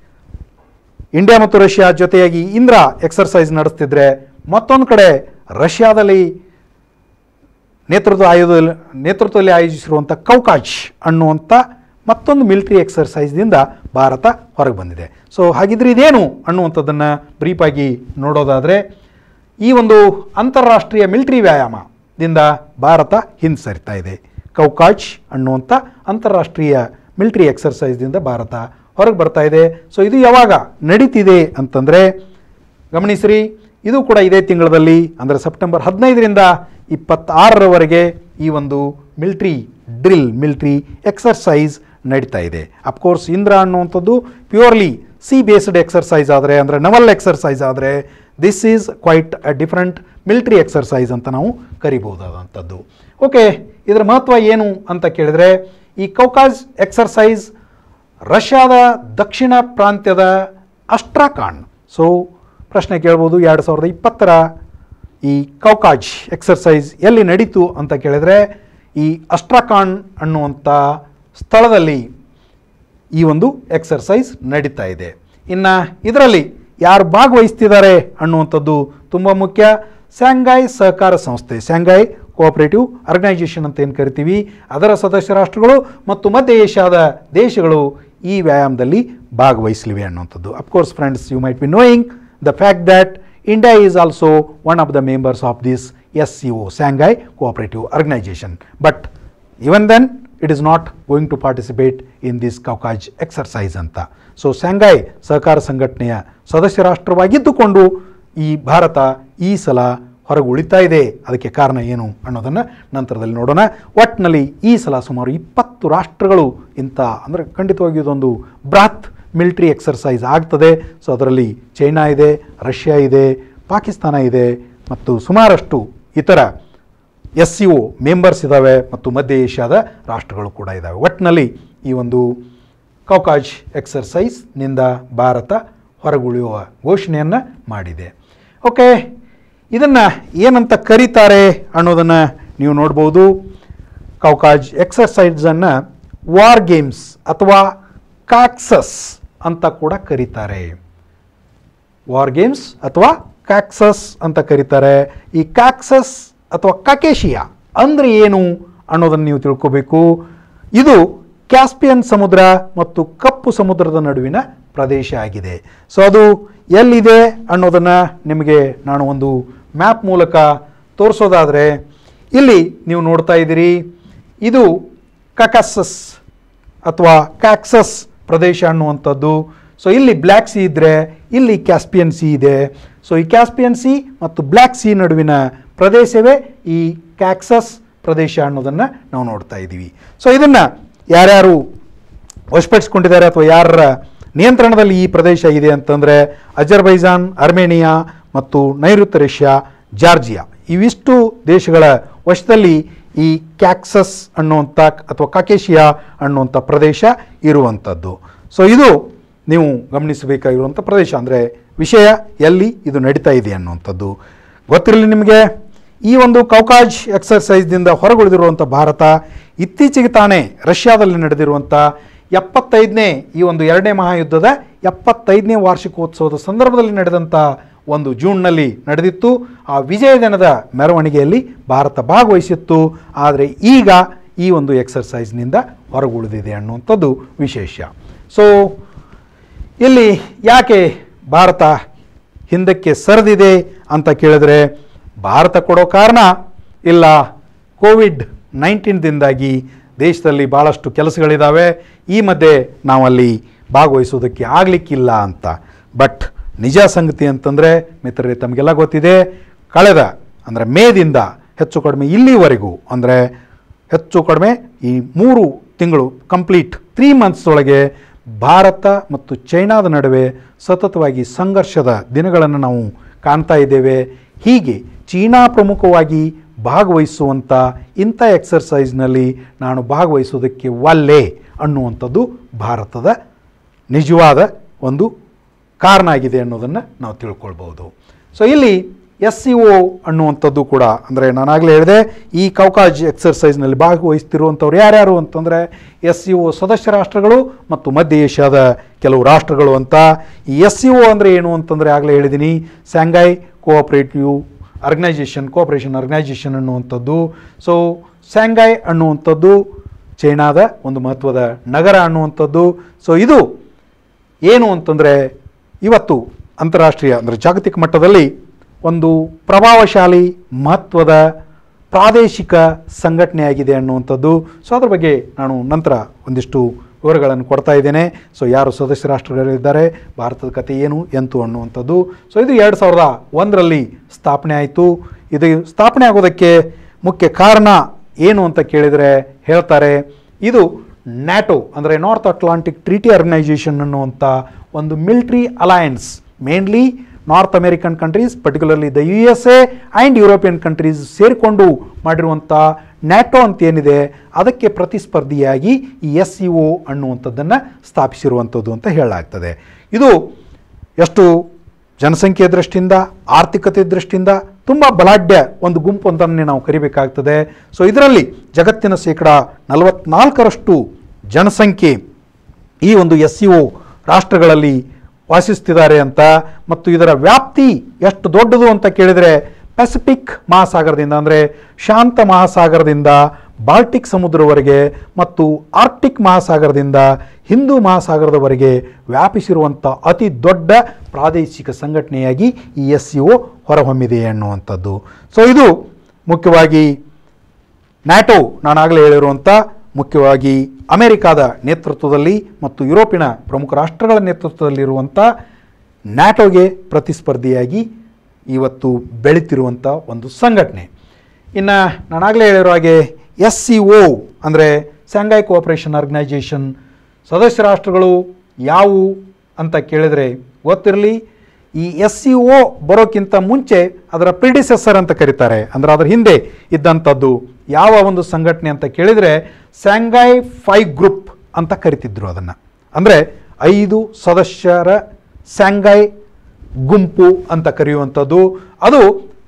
ಇಂಡಿಯಾ ಮತ್ತು ರಷ್ಯಾ ಜೊತೆಯಾಗಿ ಇಂದ್ರಾ ಎಕ್ಸರ್ಸೈಸ್ ನಡೆಸ್ತಿದ್ರೆ ಮತ್ತೊಂದು ಕಡೆ ರಷ್ಯಾದಲ್ಲಿ ನೇತೃತ್ವ ಆಯೋಗದಲ್ಲಿ ನೇತೃತ್ವದಲ್ಲಿ ಆಯೋಜಿಸಿರುವಂಥ ಕೌಕಾಜ್ ಅನ್ನುವಂಥ ಮತ್ತೊಂದು ಮಿಲಿಟರಿ ಎಕ್ಸರ್ಸೈಸ್ದಿಂದ ಭಾರತ ಹೊರಗೆ ಬಂದಿದೆ ಸೊ ಹಾಗಿದ್ರೆ ಇದೇನು ಅನ್ನುವಂಥದ್ದನ್ನು ಬ್ರೀಫಾಗಿ ನೋಡೋದಾದರೆ ಈ ಒಂದು ಅಂತಾರಾಷ್ಟ್ರೀಯ ಮಿಲಿಟರಿ ವ್ಯಾಯಾಮದಿಂದ ಭಾರತ ಹಿಂದೆ ಸರಿತಾ ಇದೆ ಕೌಕಾಜ್ ಅನ್ನುವಂಥ ಅಂತಾರಾಷ್ಟ್ರೀಯ ಮಿಲಿಟರಿ ಎಕ್ಸರ್ಸೈಸ್ದಿಂದ ಭಾರತ ಹೊರಗೆ ಬರ್ತಾ ಇದೆ ಸೊ ಇದು ಯಾವಾಗ ನಡೀತಿದೆ ಅಂತಂದರೆ ಗಮನಿಸ್ರಿ ಇದು ಕೂಡ ಇದೇ ತಿಂಗಳಲ್ಲಿ ಅಂದರೆ ಸೆಪ್ಟೆಂಬರ್ ಹದಿನೈದರಿಂದ ಇಪ್ಪತ್ತಾರರವರೆಗೆ ಈ ಒಂದು ಮಿಲ್ಟ್ರಿ ಡ್ರಿಲ್ ಮಿಲ್ಟ್ರಿ ಎಕ್ಸರ್ಸೈಸ್ ನಡೀತಾ ಇದೆ ಅಫ್ಕೋರ್ಸ್ ಇಂದ್ರ ಅನ್ನುವಂಥದ್ದು ಪ್ಯೂರ್ಲಿ ಸಿ ಬೇಸ್ಡ್ ಎಕ್ಸರ್ಸೈಸ್ ಆದರೆ ಅಂದರೆ ನವಲ್ ಎಕ್ಸರ್ಸೈಸ್ ಆದರೆ this is quite a different military exercise ಅಂತ ನಾವು ಕರಿಬಹುದಾದಂಥದ್ದು ಓಕೆ ಇದರ ಮಹತ್ವ ಏನು ಅಂತ ಕೇಳಿದರೆ ಈ ಕೌಕಾಸ್ ಎಕ್ಸರ್ಸೈಸ್ ರಷ್ಯಾದ ದಕ್ಷಿಣ ಪ್ರಾಂತ್ಯದ ಅಸ್ಟ್ರಾಖಾಂಡ್ ಸೊ ಪ್ರಶ್ನೆ ಕೇಳ್ಬೋದು ಎರಡು ಸಾವಿರದ ಇಪ್ಪತ್ತರ ಈ ಕೌಕಾಜ್ ಎಕ್ಸರ್ಸೈಸ್ ಎಲ್ಲಿ ನಡೀತು ಅಂತ ಕೇಳಿದರೆ ಈ ಅಸ್ಟ್ರಾಖಾಂಡ್ ಅನ್ನುವಂಥ ಸ್ಥಳದಲ್ಲಿ ಈ ಒಂದು ಎಕ್ಸರ್ಸೈಸ್ ನಡೀತಾ ಇದೆ ಇನ್ನು ಇದರಲ್ಲಿ ಯಾರು ಭಾಗವಹಿಸ್ತಿದ್ದಾರೆ ಅನ್ನುವಂಥದ್ದು ತುಂಬ ಮುಖ್ಯ ಸ್ಯಾಂಘಾಯ್ ಸಹಕಾರ ಸಂಸ್ಥೆ ಸ್ಯಾಂಘಾಯ್ ಕೋಆಪರೇಟಿವ್ ಆರ್ಗನೈಜೇಷನ್ ಅಂತ ಏನು ಕರಿತೀವಿ ಅದರ ಸದಸ್ಯ ರಾಷ್ಟ್ರಗಳು ಮತ್ತು ಮಧ್ಯ ಏಷ್ಯಾದ ದೇಶಗಳು ಈ ವ್ಯಾಯಾಮದಲ್ಲಿ ಭಾಗವಹಿಸಲಿವೆ ಅನ್ನುವಂಥದ್ದು of course friends you might be knowing the fact that India is also one of the members of this S C O Shanghai cooperative organisation but even then it is not going to participate in this Kavkaz exercise ಅಂತ so Shanghai ಸಹಕಾರ ಸಂಘಟನೆಯ ಸದಸ್ಯ ರಾಷ್ಟ್ರವಾಗಿದ್ದುಕೊಂಡು ಈ ಭಾರತ ಈ ಸಲ ಹೊರಗೆ ಉಳಿತಾ ಇದೆ ಅದಕ್ಕೆ ಕಾರಣ ಏನು ಅನ್ನೋದನ್ನು ನಂತರದಲ್ಲಿ ನೋಡೋಣ ಒಟ್ಟಿನಲ್ಲಿ ಈ ಸಲ ಸುಮಾರು ಇಪ್ಪತ್ತು ರಾಷ್ಟ್ರಗಳು ಇಂಥ ಅಂದರೆ ಖಂಡಿತವಾಗಿ ಇದೊಂದು ಬೃಹತ್ ಮಿಲಿಟರಿ ಎಕ್ಸರ್ಸೈಸ್ ಆಗ್ತದೆ ಸೊ ಅದರಲ್ಲಿ ಚೈನಾ ಇದೆ ರಷ್ಯಾ ಇದೆ ಪಾಕಿಸ್ತಾನ ಇದೆ ಮತ್ತು ಸುಮಾರಷ್ಟು ಇತರ ಎಸ್ ಸಿ ಒ ಮೆಂಬರ್ಸ್ ಇದ್ದಾವೆ ಮತ್ತು ಮಧ್ಯ ಏಷ್ಯಾದ ರಾಷ್ಟ್ರಗಳು ಕೂಡ ಇದ್ದಾವೆ ಒಟ್ಟಿನಲ್ಲಿ ಈ ಒಂದು ಕೌಕಾಜ್ ಎಕ್ಸರ್ಸೈಸ್ನಿಂದ ಭಾರತ ಹೊರಗುಳಿಯುವ ಘೋಷಣೆಯನ್ನು ಮಾಡಿದೆ ಓಕೆ ಇದನ್ನು ಏನಂತ ಕರೀತಾರೆ ಅನ್ನೋದನ್ನು ನೀವು ನೋಡ್ಬೋದು ಕೌಕಾಜ್ ಎಕ್ಸರ್ಸೈಸನ್ನು ವಾರ್ ಗೇಮ್ಸ್ ಅಥವಾ ಕಾಕ್ಸಸ್ ಅಂತ ಕೂಡ ಕರೀತಾರೆ ವಾರ್ ಗೇಮ್ಸ್ ಅಥವಾ ಕ್ಯಾಕ್ಸಸ್ ಅಂತ ಕರೀತಾರೆ ಈ ಕ್ಯಾಕ್ಸಸ್ ಅಥವಾ ಕಕೇಶಿಯಾ ಅಂದರೆ ಏನು ಅನ್ನೋದನ್ನು ನೀವು ತಿಳ್ಕೋಬೇಕು ಇದು ಕ್ಯಾಸ್ಪಿಯನ್ ಸಮುದ್ರ ಮತ್ತು ಕಪ್ಪು ಸಮುದ್ರದ ನಡುವಿನ ಪ್ರದೇಶ ಆಗಿದೆ ಸೊ ಅದು ಎಲ್ಲಿದೆ ಅನ್ನೋದನ್ನು ನಿಮಗೆ ನಾನು ಒಂದು ಮ್ಯಾಪ್ ಮೂಲಕ ತೋರಿಸೋದಾದರೆ ಇಲ್ಲಿ ನೀವು ನೋಡ್ತಾ ಇದ್ದೀರಿ ಇದು ಕಕಸಸ್ ಅಥವಾ ಕ್ಯಾಕ್ಸಸ್ ಪ್ರದೇಶ ಅನ್ನುವಂಥದ್ದು ಸೊ ಇಲ್ಲಿ ಬ್ಲ್ಯಾಕ್ ಸಿ ಇದ್ದರೆ ಇಲ್ಲಿ ಕ್ಯಾಸ್ಪಿಯನ್ ಸಿ ಇದೆ ಸೊ ಈ ಕ್ಯಾಸ್ಪಿಯನ್ ಸಿ ಮತ್ತು ಬ್ಲ್ಯಾಕ್ ಸಿ ನಡುವಿನ ಪ್ರದೇಶವೇ ಈ ಕ್ಯಾಕ್ಸಸ್ ಪ್ರದೇಶ ಅನ್ನೋದನ್ನು ನಾವು ನೋಡ್ತಾ ಇದ್ದೀವಿ ಸೊ ಇದನ್ನು ಯಾರ್ಯಾರು ವಶಪಡಿಸ್ಕೊಂಡಿದ್ದಾರೆ ಅಥವಾ ಯಾರ ನಿಯಂತ್ರಣದಲ್ಲಿ ಈ ಪ್ರದೇಶ ಇದೆ ಅಂತಂದರೆ ಅಜರ್ಬೈಜಾನ್ ಅರ್ಮೇನಿಯಾ ಮತ್ತು ನೈಋತ್ಯ ರಷ್ಯಾ ಜಾರ್ಜಿಯಾ ಇವಿಷ್ಟು ದೇಶಗಳ ವಶದಲ್ಲಿ ಈ ಕ್ಯಾಕ್ಸಸ್ ಅನ್ನುವಂಥ ಅಥವಾ ಕಾಕೇಶಿಯಾ ಅನ್ನುವಂಥ ಪ್ರದೇಶ ಇರುವಂಥದ್ದು ಸೊ ಇದು ನೀವು ಗಮನಿಸಬೇಕಾಗಿರುವಂಥ ಪ್ರದೇಶ ಅಂದರೆ ವಿಷಯ ಎಲ್ಲಿ ಇದು ನಡೀತಾ ಇದೆ ಅನ್ನುವಂಥದ್ದು ಗೊತ್ತಿರಲಿ ನಿಮಗೆ ಈ ಒಂದು ಕೌಕಾಜ್ ಎಕ್ಸರ್ಸೈಸ್ದಿಂದ ಹೊರಗುಳಿದಿರುವಂಥ ಭಾರತ ಇತ್ತೀಚೆಗೆ ತಾನೇ ರಷ್ಯಾದಲ್ಲಿ ನಡೆದಿರುವಂಥ ಎಪ್ಪತ್ತೈದನೇ ಈ ಒಂದು ಎರಡನೇ ಮಹಾಯುದ್ಧದ ಎಪ್ಪತ್ತೈದನೇ ವಾರ್ಷಿಕೋತ್ಸವದ ಸಂದರ್ಭದಲ್ಲಿ ನಡೆದಂಥ ಒಂದು ಜೂನ್ನಲ್ಲಿ ನಡೆದಿತ್ತು ಆ ವಿಜಯ ದಿನದ ಮೆರವಣಿಗೆಯಲ್ಲಿ ಭಾರತ ಭಾಗವಹಿಸಿತ್ತು ಆದರೆ ಈಗ ಈ ಒಂದು ಎಕ್ಸರ್ಸೈಸ್ನಿಂದ ಹೊರಗುಳಿದಿದೆ ಅನ್ನುವಂಥದ್ದು ವಿಶೇಷ ಸೊ ಇಲ್ಲಿ ಯಾಕೆ ಭಾರತ ಹಿಂದಕ್ಕೆ ಸರಿದಿದೆ ಅಂತ ಕೇಳಿದ್ರೆ ಭಾರತ ಕೊಡೋ ಕಾರಣ ಇಲ್ಲ ಕೋವಿಡ್ ನೈನ್ಟೀನ್ದಿಂದಾಗಿ ದೇಶದಲ್ಲಿ ಭಾಳಷ್ಟು ಕೆಲಸಗಳಿದ್ದಾವೆ ಈ ಮಧ್ಯೆ ನಾವಲ್ಲಿ ಭಾಗವಹಿಸೋದಕ್ಕೆ ಆಗಲಿಕ್ಕಿಲ್ಲ ಅಂತ ಬಟ್ ನಿಜ ಸಂಗತಿ ಅಂತಂದರೆ ಮಿತ್ರರೇ ತಮಗೆಲ್ಲ ಗೊತ್ತಿದೆ ಕಳೆದ ಅಂದರೆ ಮೇದಿಂದ ಹೆಚ್ಚು ಕಡಿಮೆ ಇಲ್ಲಿವರೆಗೂ ಅಂದರೆ ಹೆಚ್ಚು ಕಡಿಮೆ ಈ ಮೂರು ತಿಂಗಳು ಕಂಪ್ಲೀಟ್ ತ್ರೀ ಮಂತ್ಸ್ ಒಳಗೆ ಭಾರತ ಮತ್ತು ಚೈನಾದ ನಡುವೆ ಸತತವಾಗಿ ಸಂಘರ್ಷದ ದಿನಗಳನ್ನು ನಾವು ಕಾಣ್ತಾ ಇದ್ದೇವೆ ಹೀಗೆ ಚೀನಾ ಪ್ರಮುಖವಾಗಿ ಭಾಗವಹಿಸುವಂಥ ಇಂಥ ಎಕ್ಸರ್ಸೈಸ್ನಲ್ಲಿ ನಾನು ಭಾಗವಹಿಸೋದಕ್ಕೆ ಒಲ್ಲೆ ಅನ್ನುವಂಥದ್ದು ಭಾರತದ ನಿಜವಾದ ಒಂದು ಕಾರಣ ಆಗಿದೆ ಅನ್ನೋದನ್ನು ನಾವು ತಿಳ್ಕೊಳ್ಬೋದು ಸೊ ಇಲ್ಲಿ ಎಸ್ ಸಿ ಒ ಅನ್ನುವಂಥದ್ದು ಕೂಡ ಅಂದರೆ ನಾನಾಗಲೇ ಹೇಳಿದೆ ಈ ಕೌಕಾಜ್ ಎಕ್ಸರ್ಸೈಸ್ನಲ್ಲಿ ಭಾಗವಹಿಸ್ತಿರುವಂಥವ್ರು ಯಾರ್ಯಾರು ಅಂತಂದರೆ ಎಸ್ ಸಿ ಒ ಸದಸ್ಯ ರಾಷ್ಟ್ರಗಳು ಮತ್ತು ಮಧ್ಯ ಏಷ್ಯಾದ ಕೆಲವು ರಾಷ್ಟ್ರಗಳು ಅಂತ ಈ ಎಸ್ ಸಿ ಒ ಅಂದರೆ ಏನು ಅಂತಂದರೆ ಆಗಲೇ ಹೇಳಿದ್ದೀನಿ Shanghai cooperative organisation cooperation organisation ಅನ್ನುವಂಥದ್ದು ಸೊ ಸ್ಯಾಂಘೈ ಅನ್ನುವಂಥದ್ದು ಚೈನಾದ ಒಂದು ಮಹತ್ವದ ನಗರ ಅನ್ನುವಂಥದ್ದು ಸೊ ಇದು ಏನು ಅಂತಂದರೆ ಇವತ್ತು ಅಂತಾರಾಷ್ಟ್ರೀಯ ಅಂದರೆ ಜಾಗತಿಕ ಮಟ್ಟದಲ್ಲಿ ಒಂದು ಪ್ರಭಾವಶಾಲಿ ಮಹತ್ವದ ಪ್ರಾದೇಶಿಕ ಸಂಘಟನೆಯಾಗಿದೆ ಅನ್ನುವಂಥದ್ದು ಸೊ ಅದ್ರ ಬಗ್ಗೆ ನಾನು ನಂತರ ಒಂದಿಷ್ಟು ವಿವರಗಳನ್ನು ಕೊಡ್ತಾ ಇದ್ದೇನೆ ಸೊ ಯಾರು ಸದಸ್ಯ ರಾಷ್ಟ್ರಗಳಿದ್ದಾರೆ ಭಾರತದ ಕಥೆ ಏನು ಎಂತು ಅನ್ನುವಂಥದ್ದು ಸೊ ಇದು ಎರಡು ಸಾವಿರದ ಒಂದರಲ್ಲಿ ಸ್ಥಾಪನೆ ಆಯಿತು ಇದು ಸ್ಥಾಪನೆ ಆಗೋದಕ್ಕೆ ಮುಖ್ಯ ಕಾರಣ ಏನು ಅಂತ ಕೇಳಿದರೆ ಹೇಳ್ತಾರೆ ಇದು ನ್ಯಾಟೋ ಅಂದರೆ ನಾರ್ತ್ ಅಟ್ಲಾಂಟಿಕ್ ಟ್ರೀಟಿ ಆರ್ಗನೈಜೇಷನ್ ಅನ್ನುವಂಥ ಒಂದು military alliance mainly north American countries particularly the U S A and European countries ಸೇರಿಕೊಂಡು ಮಾಡಿರುವಂಥ ನ್ಯಾಟೋ ಅಂತ ಏನಿದೆ ಅದಕ್ಕೆ ಪ್ರತಿಸ್ಪರ್ಧಿಯಾಗಿ ಈ ಎಸ್ ಸಿ ಒ ಅನ್ನುವಂಥದ್ದನ್ನು ಸ್ಥಾಪಿಸಿರುವಂಥದ್ದು ಅಂತ ಹೇಳಲಾಗ್ತದೆ ಇದು ಎಷ್ಟು ಜನಸಂಖ್ಯೆ ದೃಷ್ಟಿಯಿಂದ ಆರ್ಥಿಕತೆ ದೃಷ್ಟಿಯಿಂದ ತುಂಬ ಬಲಾಢ್ಯ ಒಂದು ಗುಂಪು ಅಂತಲೇ ನಾವು ಕರಿಬೇಕಾಗ್ತದೆ ಸೊ ಇದರಲ್ಲಿ ಜಗತ್ತಿನ ಶೇಕಡ ನಲವತ್ನಾಲ್ಕರಷ್ಟು ಜನಸಂಖ್ಯೆ ಈ ಒಂದು ಎಸ್ ಸಿ ಒ ರಾಷ್ಟ್ರಗಳಲ್ಲಿ ವಾಸಿಸ್ತಿದ್ದಾರೆ ಅಂತ ಮತ್ತು ಇದರ ವ್ಯಾಪ್ತಿ ಎಷ್ಟು ದೊಡ್ಡದು ಅಂತ ಕೇಳಿದರೆ ಪೆಸಿಫಿಕ್ ಮಹಾಸಾಗರದಿಂದ ಅಂದರೆ ಶಾಂತ ಮಹಾಸಾಗರದಿಂದ ಬಾಲ್ಟಿಕ್ ಸಮುದ್ರವರೆಗೆ ಮತ್ತು ಆರ್ಕ್ಟಿಕ್ ಮಹಾಸಾಗರದಿಂದ ಹಿಂದೂ ಮಹಾಸಾಗರದವರೆಗೆ ವ್ಯಾಪಿಸಿರುವಂಥ ಅತಿ ದೊಡ್ಡ ಪ್ರಾದೇಶಿಕ ಸಂಘಟನೆಯಾಗಿ ಈ ಎಸ್ ಸಿ ಒ ಹೊರಹೊಮ್ಮಿದೆ ಅನ್ನುವಂಥದ್ದು ಸೊ ಇದು ಮುಖ್ಯವಾಗಿ ನ್ಯಾಟೋ ನಾನಾಗಲೇ ಹೇಳಿರುವಂಥ ಮುಖ್ಯವಾಗಿ ಅಮೆರಿಕಾದ ನೇತೃತ್ವದಲ್ಲಿ ಮತ್ತು ಯುರೋಪಿನ ಪ್ರಮುಖ ರಾಷ್ಟ್ರಗಳ ನೇತೃತ್ವದಲ್ಲಿರುವಂಥ ನ್ಯಾಟೋಗೆ ಪ್ರತಿಸ್ಪರ್ಧಿಯಾಗಿ ಇವತ್ತು ಬೆಳೀತಿರುವಂಥ ಒಂದು ಸಂಘಟನೆ ಇನ್ನು ನಾನಾಗಲೇ ಹೇಳಿರೋ ಹಾಗೆ ಎಸ್ ಸಿ ಒ ಅಂದರೆ ಸ್ಯಾಂಘಾಯ್ ಕೋಆಪರೇಷನ್ ಆರ್ಗನೈಜೇಷನ್ ಸದಸ್ಯ ರಾಷ್ಟ್ರಗಳು ಯಾವುವು ಅಂತ ಕೇಳಿದರೆ ಗೊತ್ತಿರಲಿ ಈ ಎಸ್ ಸಿ ಒ ಬರೋಕ್ಕಿಂತ ಮುಂಚೆ ಅದರ ಪ್ರಿಡಿಸೆಸರ್ ಅಂತ ಕರೀತಾರೆ ಅಂದರೆ ಅದರ ಹಿಂದೆ ಇದ್ದಂಥದ್ದು ಯಾವ ಒಂದು ಸಂಘಟನೆ ಅಂತ ಕೇಳಿದರೆ ಸ್ಯಾಂಘಾಯ್ ಫೈ ಗ್ರೂಪ್ ಅಂತ ಕರಿತಿದ್ರು ಅದನ್ನು ಅಂದರೆ ಐದು ಸದಸ್ಯರ ಸ್ಯಾಂಘಾಯ್ ಗುಂಪು ಅಂತ ಕರೆಯುವಂಥದ್ದು ಅದು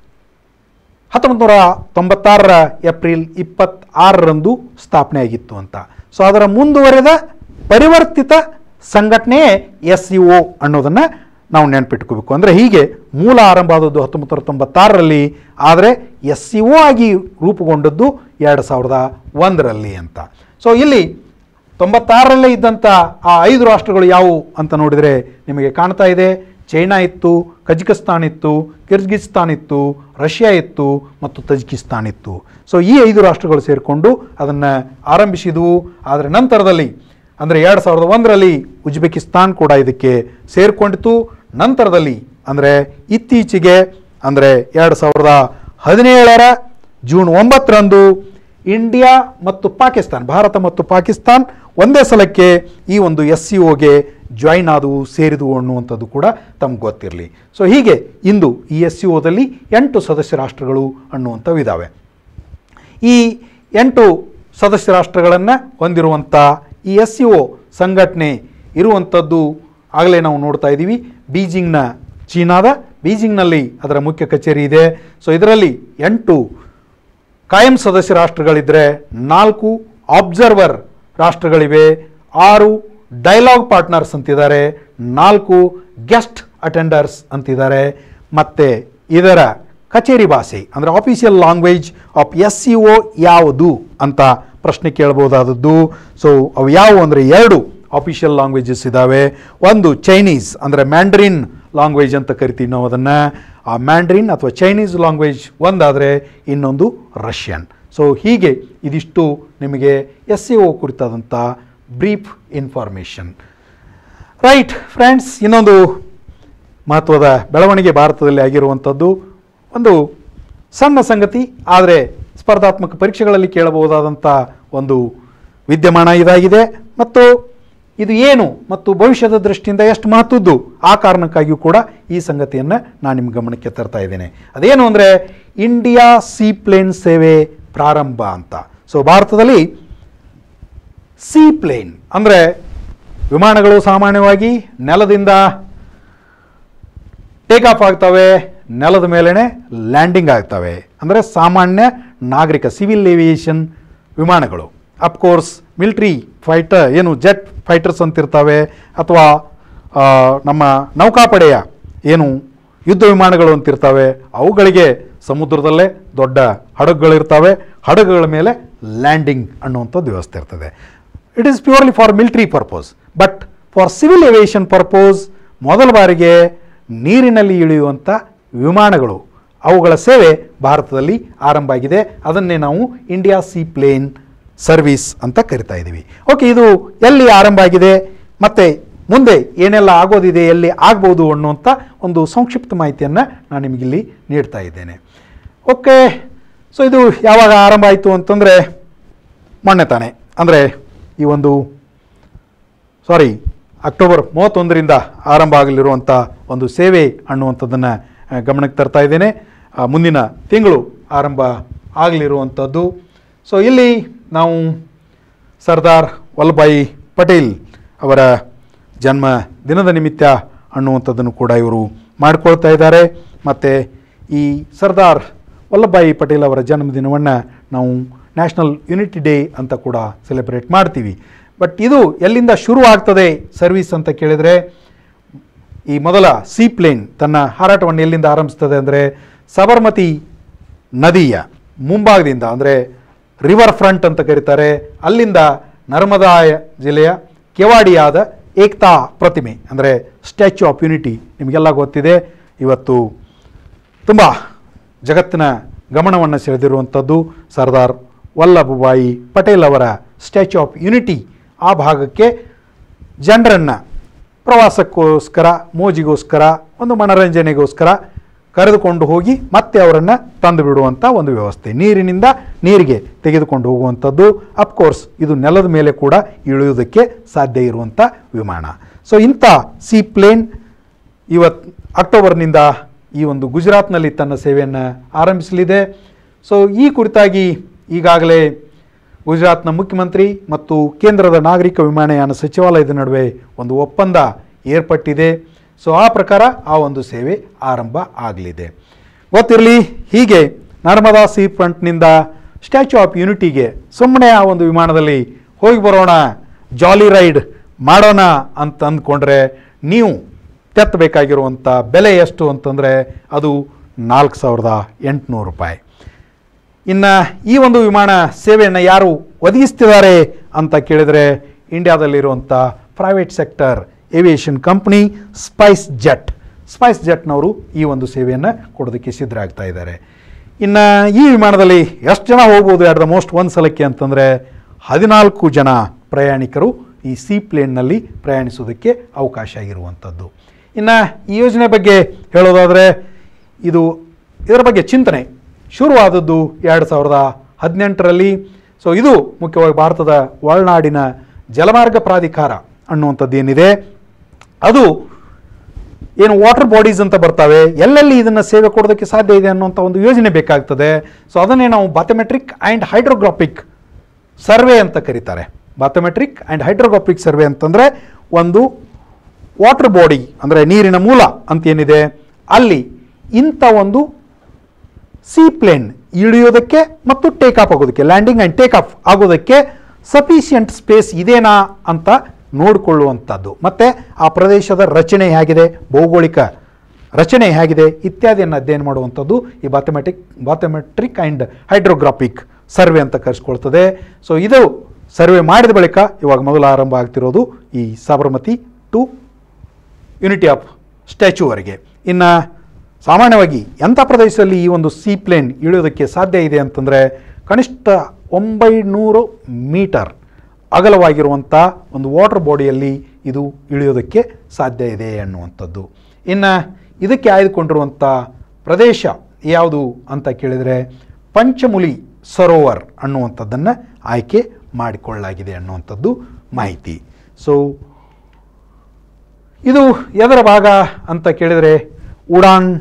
ಹತ್ತೊಂಬತ್ತು ನೂರ ತೊಂಬತ್ತಾರರ ಏಪ್ರಿಲ್ ಇಪ್ಪತ್ತಾರರಂದು ಸ್ಥಾಪನೆ ಆಗಿತ್ತು ಅಂತ ಸೊ ಅದರ ಮುಂದುವರೆದ ಪರಿವರ್ತಿತ ಸಂಘಟನೆಯೇ ಎಸ್ ಸಿ ಒ ಅನ್ನೋದನ್ನು ನಾವು ನೆನಪಿಟ್ಕೋಬೇಕು ಅಂದರೆ ಹೀಗೆ ಮೂಲ ಆರಂಭ ಆದದ್ದು ಹತ್ತೊಂಬತ್ತು ನೂರ ತೊಂಬತ್ತಾರರಲ್ಲಿ ಆದರೆ ಎಸ್ ಸಿ ಒ ಆಗಿ ರೂಪುಗೊಂಡದ್ದು ಎರಡು ಸಾವಿರದ ಒಂದರಲ್ಲಿ ಅಂತ ಸೊ ಇಲ್ಲಿ ತೊಂಬತ್ತಾರರಲ್ಲೇ ಇದ್ದಂಥ ಆ ಐದು ರಾಷ್ಟ್ರಗಳು ಯಾವುವು ಅಂತ ನೋಡಿದರೆ ನಿಮಗೆ ಕಾಣ್ತಾ ಇದೆ ಚೈನಾ ಇತ್ತು ಕಜಕಿಸ್ತಾನ್ ಇತ್ತು ಕಿರ್ಗಿಸ್ತಾನ್ ಇತ್ತು ರಷ್ಯಾ ಇತ್ತು ಮತ್ತು ತಜಿಕಿಸ್ತಾನ್ ಇತ್ತು ಸೊ ಈ ಐದು ರಾಷ್ಟ್ರಗಳು ಸೇರಿಕೊಂಡು ಅದನ್ನು ಆರಂಭಿಸಿದವು ಆದರೆ ನಂತರದಲ್ಲಿ ಅಂದರೆ ಎರಡು ಸಾವಿರದ ಒಂದರಲ್ಲಿ ಉಜ್ಬೆಕಿಸ್ತಾನ್ ಕೂಡ ಇದಕ್ಕೆ ಸೇರಿಕೊಂಡಿತು ನಂತರದಲ್ಲಿ ಅಂದರೆ ಇತ್ತೀಚೆಗೆ ಅಂದರೆ ಎರಡು ಸಾವಿರದ ಹದಿನೇಳರ ಜೂನ್ ಒಂಬತ್ತರಂದು ಇಂಡಿಯಾ ಮತ್ತು ಪಾಕಿಸ್ತಾನ್ ಭಾರತ ಮತ್ತು ಪಾಕಿಸ್ತಾನ್ ಒಂದೇ ಸಲಕ್ಕೆ ಈ ಒಂದು ಎಸ್ ಸಿ ಒಗೆ ಜಾಯಿನ್ ಆದವು ಸೇರಿದವು ಅನ್ನುವಂಥದ್ದು ಕೂಡ ತಮ್ಗೆ ಗೊತ್ತಿರಲಿ ಸೊ ಹೀಗೆ ಇಂದು ಈ ಎಸ್ ಸಿ ಒದಲ್ಲಿ ಎಂಟು ಸದಸ್ಯ ರಾಷ್ಟ್ರಗಳು ಅನ್ನುವಂಥವು ಇದ್ದಾವೆ ಈ ಎಂಟು ಸದಸ್ಯ ರಾಷ್ಟ್ರಗಳನ್ನು ಹೊಂದಿರುವಂಥ ಈ ಎಸ್ ಸಿ ಒ ಸಂಘಟನೆ ಇರುವಂಥದ್ದು ಆಗಲೇ ನಾವು ನೋಡ್ತಾ ಇದ್ದೀವಿ ಬೀಜಿಂಗ್ನ ಚೀನಾದ ಬೀಜಿಂಗ್ನಲ್ಲಿ ಅದರ ಮುಖ್ಯ ಕಚೇರಿ ಇದೆ ಸೊ ಇದರಲ್ಲಿ ಎಂಟು ಕಾಯಂ ಸದಸ್ಯ ರಾಷ್ಟ್ರಗಳಿದ್ದರೆ ನಾಲ್ಕು ಆಬ್ಸರ್ವರ್ ರಾಷ್ಟ್ರಗಳಿವೆ ಆರು ಡೈಲಾಗ್ ಪಾರ್ಟ್ನರ್ಸ್ ಅಂತಿದ್ದಾರೆ ನಾಲ್ಕು ಗೆಸ್ಟ್ ಅಟೆಂಡರ್ಸ್ ಅಂತಿದ್ದಾರೆ ಮತ್ತು ಇದರ ಕಚೇರಿ ಭಾಷೆ ಅಂದರೆ official language of S C O ಯಾವುದು ಅಂತ ಪ್ರಶ್ನೆ ಕೇಳ್ಬೋದಾದದ್ದು ಸೊ ಅವು ಯಾವುವು ಅಂದರೆ ಎರಡು ಆಫಿಷಿಯಲ್ ಲ್ಯಾಂಗ್ವೇಜಸ್ ಇದ್ದಾವೆ ಒಂದು ಚೈನೀಸ್ ಅಂದರೆ ಮ್ಯಾಂಡ್ರಿನ್ ಲ್ಯಾಂಗ್ವೇಜ್ ಅಂತ ಕರಿತೀವಿ ನಾವು ಅದನ್ನು ಆ ಮ್ಯಾಂಡ್ರಿನ್ ಅಥವಾ ಚೈನೀಸ್ ಲ್ಯಾಂಗ್ವೇಜ್ ಒಂದಾದರೆ ಇನ್ನೊಂದು ರಷ್ಯನ್ ಸೊ ಹೀಗೆ ಇದಿಷ್ಟು ನಿಮಗೆ ಎಸ್ ಸಿ ಒ ಕುರಿತಾದಂಥ ಬ್ರೀಫ್ ಇನ್ಫಾರ್ಮೇಷನ್ ರೈಟ್ ಫ್ರೆಂಡ್ಸ್ ಇನ್ನೊಂದು ಮಹತ್ವದ ಬೆಳವಣಿಗೆ ಭಾರತದಲ್ಲಿ ಆಗಿರುವಂಥದ್ದು ಒಂದು ಸಣ್ಣ ಸಂಗತಿ ಆದರೆ ಸ್ಪರ್ಧಾತ್ಮಕ ಪರೀಕ್ಷೆಗಳಲ್ಲಿ ಕೇಳಬಹುದಾದಂಥ ಒಂದು ವಿದ್ಯಮಾನ ಇದಾಗಿದೆ ಮತ್ತು ಇದು ಏನು ಮತ್ತು ಭವಿಷ್ಯದ ದೃಷ್ಟಿಯಿಂದ ಎಷ್ಟು ಮಹತ್ವದ್ದು ಆ ಕಾರಣಕ್ಕಾಗಿಯೂ ಕೂಡ ಈ ಸಂಗತಿಯನ್ನು ನಾನು ನಿಮ್ಮ ಗಮನಕ್ಕೆ ತರ್ತಾ ಇದ್ದೇನೆ ಅದೇನು ಅಂದರೆ ಇಂಡಿಯಾ ಸೀ ಪ್ಲೇನ್ ಸೇವೆ ಪ್ರಾರಂಭ ಅಂತ ಸೊ ಭಾರತದಲ್ಲಿ ಸೀ ಪ್ಲೇನ್ ಅಂದರೆ ವಿಮಾನಗಳು ಸಾಮಾನ್ಯವಾಗಿ ನೆಲದಿಂದ ಟೇಕ್ ಆಫ್ ಆಗ್ತವೆ ನೆಲದ ಮೇಲೇ ಲ್ಯಾಂಡಿಂಗ್ ಆಗ್ತವೆ ಅಂದರೆ ಸಾಮಾನ್ಯ ನಾಗರಿಕ ಸಿವಿಲ್ ಏವಿಯೇಷನ್ ವಿಮಾನಗಳು ಅಫ್ಕೋರ್ಸ್ ಮಿಲ್ಟ್ರಿ ಫೈಟರ್ ಏನು ಜೆಟ್ ಫೈಟರ್ಸ್ ಅಂತಿರ್ತವೆ ಅಥವಾ ಆ, ನಮ್ಮ ನೌಕಾಪಡೆಯ ಏನು ಯುದ್ಧ ವಿಮಾನಗಳು ಅಂತಿರ್ತವೆ ಅವುಗಳಿಗೆ ಸಮುದ್ರದಲ್ಲೇ ದೊಡ್ಡ ಹಡಗುಗಳಿರ್ತವೆ ಹಡಗುಗಳ ಮೇಲೆ ಲ್ಯಾಂಡಿಂಗ್ ಅನ್ನುವಂಥದ್ದು ವ್ಯವಸ್ಥೆ ಇರ್ತದೆ it is purely for military purpose but for civil aviation purpose ಮೊದಲ ಬಾರಿಗೆ ನೀರಿನಲ್ಲಿ ಇಳಿಯುವಂಥ ವಿಮಾನಗಳು ಅವುಗಳ ಸೇವೆ ಭಾರತದಲ್ಲಿ ಆರಂಭ ಆಗಿದೆ ಅದನ್ನೇ ನಾವು ಇಂಡಿಯಾ ಸಿ ಪ್ಲೇನ್ ಸರ್ವಿಸ್ ಅಂತ ಕರಿತಾ ಇದ್ದೀವಿ ಓಕೆ ಇದು ಎಲ್ಲಿ ಆರಂಭ ಆಗಿದೆ ಮತ್ತು ಮುಂದೆ ಏನೆಲ್ಲ ಆಗೋದಿದೆ ಎಲ್ಲಿ ಆಗ್ಬೋದು ಅನ್ನುವಂಥ ಒಂದು ಸಂಕ್ಷಿಪ್ತ ಮಾಹಿತಿಯನ್ನು ನಾನು ನಿಮಗಿಲ್ಲಿ ನೀಡ್ತಾ ಇದ್ದೇನೆ ಓಕೆ ಸೊ ಇದು ಯಾವಾಗ ಆರಂಭ ಆಯಿತು ಅಂತಂದರೆ ಮೊನ್ನೆ ತಾನೆ ಅಂದರೆ ಈ ಒಂದು ಸಾರಿ ಅಕ್ಟೋಬರ್ ಮೂವತ್ತೊಂದರಿಂದ ಆರಂಭ ಆಗಲಿರುವಂಥ ಒಂದು ಸೇವೆ ಅನ್ನುವಂಥದ್ದನ್ನು ಆ, ಗಮನಕ್ಕೆ ತರ್ತಾ ಇದ್ದೇನೆ ಆ, ಮುಂದಿನ ತಿಂಗಳು ಆರಂಭ ಆಗಲಿರುವಂಥದ್ದು ಸೊ ಇಲ್ಲಿ ನಾವು ಸರ್ದಾರ್ ವಲ್ಲಭಾಯಿ ಪಟೇಲ್ ಅವರ ಜನ್ಮ ದಿನದ ನಿಮಿತ್ತ ಅನ್ನುವಂಥದ್ದನ್ನು ಕೂಡ ಇವರು ಮಾಡಿಕೊಳ್ತಾ ಇದ್ದಾರೆ ಮತ್ತು ಈ ಸರ್ದಾರ್ ವಲ್ಲಭಾಯಿ ಪಟೇಲ್ ಅವರ ಜನ್ಮದಿನವನ್ನು ನಾವು ನ್ಯಾಷನಲ್ ಯುನಿಟಿ ಡೇ ಅಂತ ಕೂಡ ಸೆಲೆಬ್ರೇಟ್ ಮಾಡ್ತೀವಿ ಬಟ್ ಇದು ಎಲ್ಲಿಂದ ಶುರು ಆಗ್ತದೆ ಸರ್ವಿಸ್ ಅಂತ ಕೇಳಿದರೆ ಈ ಮೊದಲ ಸೀ ಪ್ಲೇನ್ ತನ್ನ ಹಾರಾಟವನ್ನು ಎಲ್ಲಿಂದ ಆರಂಭಿಸ್ತದೆ ಅಂದರೆ ಸಬರ್ಮತಿ ನದಿಯ ಮುಂಭಾಗದಿಂದ ಅಂದರೆ ರಿವರ್ ಫ್ರಂಟ್ ಅಂತ ಕರೀತಾರೆ ಅಲ್ಲಿಂದ ನರ್ಮದಾ ಜಿಲ್ಲೆಯ ಕೆವಾಡಿಯಾದ ಏಕ್ತಾ ಪ್ರತಿಮೆ ಅಂದರೆ ಸ್ಟ್ಯಾಚ್ಯೂ ಆಫ್ ಯುನಿಟಿ ನಿಮಗೆಲ್ಲ ಗೊತ್ತಿದೆ ಇವತ್ತು ತುಂಬ ಜಗತ್ತಿನ ಗಮನವನ್ನು ಸೆಳೆದಿರುವಂಥದ್ದು ಸರ್ದಾರ್ ವಲ್ಲಭಭಾಯಿ ಪಟೇಲ್ ಅವರ ಸ್ಟ್ಯಾಚ್ಯೂ ಆಫ್ ಯುನಿಟಿ ಆ ಭಾಗಕ್ಕೆ ಜನರನ್ನು ಪ್ರವಾಸಕ್ಕೋಸ್ಕರ ಮೋಜಿಗೋಸ್ಕರ ಒಂದು ಮನರಂಜನೆಗೋಸ್ಕರ ಕರೆದುಕೊಂಡು ಹೋಗಿ ಮತ್ತೆ ಅವರನ್ನು ತಂದು ಬಿಡುವಂಥ ಒಂದು ವ್ಯವಸ್ಥೆ ನೀರಿನಿಂದ ನೀರಿಗೆ ತೆಗೆದುಕೊಂಡು ಹೋಗುವಂಥದ್ದು ಅಫ್ಕೋರ್ಸ್ ಇದು ನೆಲದ ಮೇಲೆ ಕೂಡ ಇಳಿಯುವುದಕ್ಕೆ ಸಾಧ್ಯ ಇರುವಂಥ ವಿಮಾನ ಸೊ ಇಂಥ ಸಿ ಪ್ಲೇನ್ ಇವತ್ತು ಅಕ್ಟೋಬರ್ನಿಂದ ಈ ಒಂದು ಗುಜರಾತ್ನಲ್ಲಿ ತನ್ನ ಸೇವೆಯನ್ನು ಆರಂಭಿಸಲಿದೆ ಸೊ ಈ ಕುರಿತಾಗಿ ಈಗಾಗಲೇ ಗುಜರಾತ್ನ ಮುಖ್ಯಮಂತ್ರಿ ಮತ್ತು ಕೇಂದ್ರದ ನಾಗರಿಕ ವಿಮಾನಯಾನ ಸಚಿವಾಲಯದ ನಡುವೆ ಒಂದು ಒಪ್ಪಂದ ಏರ್ಪಟ್ಟಿದೆ ಸೊ ಆ ಪ್ರಕಾರ ಆ ಒಂದು ಸೇವೆ ಆರಂಭ ಆಗಲಿದೆ ಗೊತ್ತಿರಲಿ ಹೀಗೆ ನರ್ಮದಾ ಸೀ ಫ್ರಂಟ್ನಿಂದ ಸ್ಟ್ಯಾಚ್ಯೂ ಆಫ್ ಯುನಿಟಿಗೆ ಸುಮ್ಮನೆ ಆ ಒಂದು ವಿಮಾನದಲ್ಲಿ ಹೋಗಿ ಬರೋಣ ಜಾಲಿ ರೈಡ್ ಮಾಡೋಣ ಅಂತ ಅಂದ್ಕೊಂಡ್ರೆ ನೀವು ತೆತ್ತಬೇಕಾಗಿರುವಂಥ ಬೆಲೆ ಎಷ್ಟು ಅಂತಂದರೆ ಅದು ನಾಲ್ಕು ಸಾವಿರದ ಎಂಟುನೂರು ರೂಪಾಯಿ ಇನ್ನು ಈ ಒಂದು ವಿಮಾನ ಸೇವೆಯನ್ನು ಯಾರು ಒದಗಿಸ್ತಿದ್ದಾರೆ ಅಂತ ಕೇಳಿದರೆ ಇಂಡಿಯಾದಲ್ಲಿರುವಂಥ private sector aviation company SpiceJet SpiceJet ಜೆಟ್ನವರು ಈ ಒಂದು ಸೇವೆಯನ್ನು ಕೊಡೋದಕ್ಕೆ ಸಿದ್ಧರಾಗ್ತಾ ಇದ್ದಾರೆ ಇನ್ನು ಈ ವಿಮಾನದಲ್ಲಿ ಎಷ್ಟು ಜನ ಹೋಗ್ಬೋದು ಅಟ್ ದ ಮೋಸ್ಟ್ ಒಂದು ಸಲಕ್ಕೆ ಅಂತಂದರೆ ಹದಿನಾಲ್ಕು ಜನ ಪ್ರಯಾಣಿಕರು ಈ ಸಿ ಪ್ಲೇನ್ನಲ್ಲಿ ಪ್ರಯಾಣಿಸೋದಕ್ಕೆ ಅವಕಾಶ ಇರುವಂಥದ್ದು ಇನ್ನು ಈ ಯೋಜನೆ ಬಗ್ಗೆ ಹೇಳೋದಾದರೆ ಇದು ಇದರ ಬಗ್ಗೆ ಚಿಂತನೆ ಶುರುವಾದದ್ದು ಎರಡು ಸಾವಿರದ ಹದಿನೆಂಟರಲ್ಲಿ ಸೊ ಇದು ಮುಖ್ಯವಾಗಿ ಭಾರತದ ಒಳನಾಡಿನ ಜಲಮಾರ್ಗ ಪ್ರಾಧಿಕಾರ ಅನ್ನುವಂಥದ್ದು ಏನಿದೆ ಅದು ಏನು ವಾಟರ್ ಬಾಡೀಸ್ ಅಂತ ಬರ್ತವೆ ಎಲ್ಲೆಲ್ಲಿ ಇದನ್ನು ಸೇವೆ ಕೊಡೋದಕ್ಕೆ ಸಾಧ್ಯ ಇದೆ ಅನ್ನುವಂಥ ಒಂದು ಯೋಜನೆ ಬೇಕಾಗ್ತದೆ ಸೊ ಅದನ್ನೇ ನಾವು ಬಾಥಮೆಟ್ರಿಕ್ ಆ್ಯಂಡ್ ಹೈಡ್ರೋಗ್ರಾಫಿಕ್ ಸರ್ವೆ ಅಂತ ಕರೀತಾರೆ ಬಾಥಮೆಟ್ರಿಕ್ ಆ್ಯಂಡ್ ಹೈಡ್ರೋಗ್ರಾಫಿಕ್ ಸರ್ವೆ ಅಂತಂದರೆ ಒಂದು ವಾಟರ್ ಬಾಡಿ ಅಂದರೆ ನೀರಿನ ಮೂಲ ಅಂತ ಏನಿದೆ ಅಲ್ಲಿ ಇಂಥ ಒಂದು ಸಿ ಪ್ಲೇನ್ ಇಳಿಯೋದಕ್ಕೆ ಮತ್ತು ಟೇಕ್ ಆಫ್ ಆಗೋದಕ್ಕೆ ಲ್ಯಾಂಡಿಂಗ್ ಆ್ಯಂಡ್ ಟೇಕ್ ಆಫ್ ಆಗೋದಕ್ಕೆ ಸಫಿಷಿಯಂಟ್ ಸ್ಪೇಸ್ ಇದೆನಾ ಅಂತ ನೋಡಿಕೊಳ್ಳುವಂಥದ್ದು ಮತ್ತು ಆ ಪ್ರದೇಶದ ರಚನೆ ಹೇಗಿದೆ ಭೌಗೋಳಿಕ ರಚನೆ ಹೇಗಿದೆ ಇತ್ಯಾದಿಯನ್ನು ಅಧ್ಯಯನ ಮಾಡುವಂಥದ್ದು ಈ bathymetric bathymetric and hydrographic survey ಅಂತ ಕರೆಸ್ಕೊಳ್ತದೆ ಸೊ ಇದು ಸರ್ವೆ ಮಾಡಿದ ಬಳಿಕ ಇವಾಗ ಮೊದಲು ಆರಂಭ ಆಗ್ತಿರೋದು ಈ ಸಾಬರಮತಿ ಟು ಯುನಿಟಿ ಆಫ್ ಸ್ಟ್ಯಾಚ್ಯೂವರೆಗೆ ಇನ್ನು ಸಾಮಾನ್ಯವಾಗಿ ಎಂಥ ಪ್ರದೇಶದಲ್ಲಿ ಈ ಒಂದು ಸೀ ಪ್ಲೇನ್ ಇಳಿಯೋದಕ್ಕೆ ಸಾಧ್ಯ ಇದೆ ಅಂತಂದರೆ ಕನಿಷ್ಠ ಒಂಬೈನೂರು ಮೀಟರ್ ಅಗಲವಾಗಿರುವಂಥ ಒಂದು ವಾಟರ್ ಬಾಡಿಯಲ್ಲಿ ಇದು ಇಳಿಯೋದಕ್ಕೆ ಸಾಧ್ಯ ಇದೆ ಅನ್ನುವಂಥದ್ದು ಇನ್ನು ಇದಕ್ಕೆ ಆಯ್ದುಕೊಂಡಿರುವಂಥ ಪ್ರದೇಶ ಯಾವುದು ಅಂತ ಕೇಳಿದರೆ ಪಂಚಮುಲಿ ಸರೋವರ್ ಅನ್ನುವಂಥದ್ದನ್ನು ಆಯ್ಕೆ ಮಾಡಿಕೊಳ್ಳಲಾಗಿದೆ ಅನ್ನುವಂಥದ್ದು ಮಾಹಿತಿ ಸೊ ಇದು ಎದರ ಭಾಗ ಅಂತ ಕೇಳಿದರೆ ಉಡಾನ್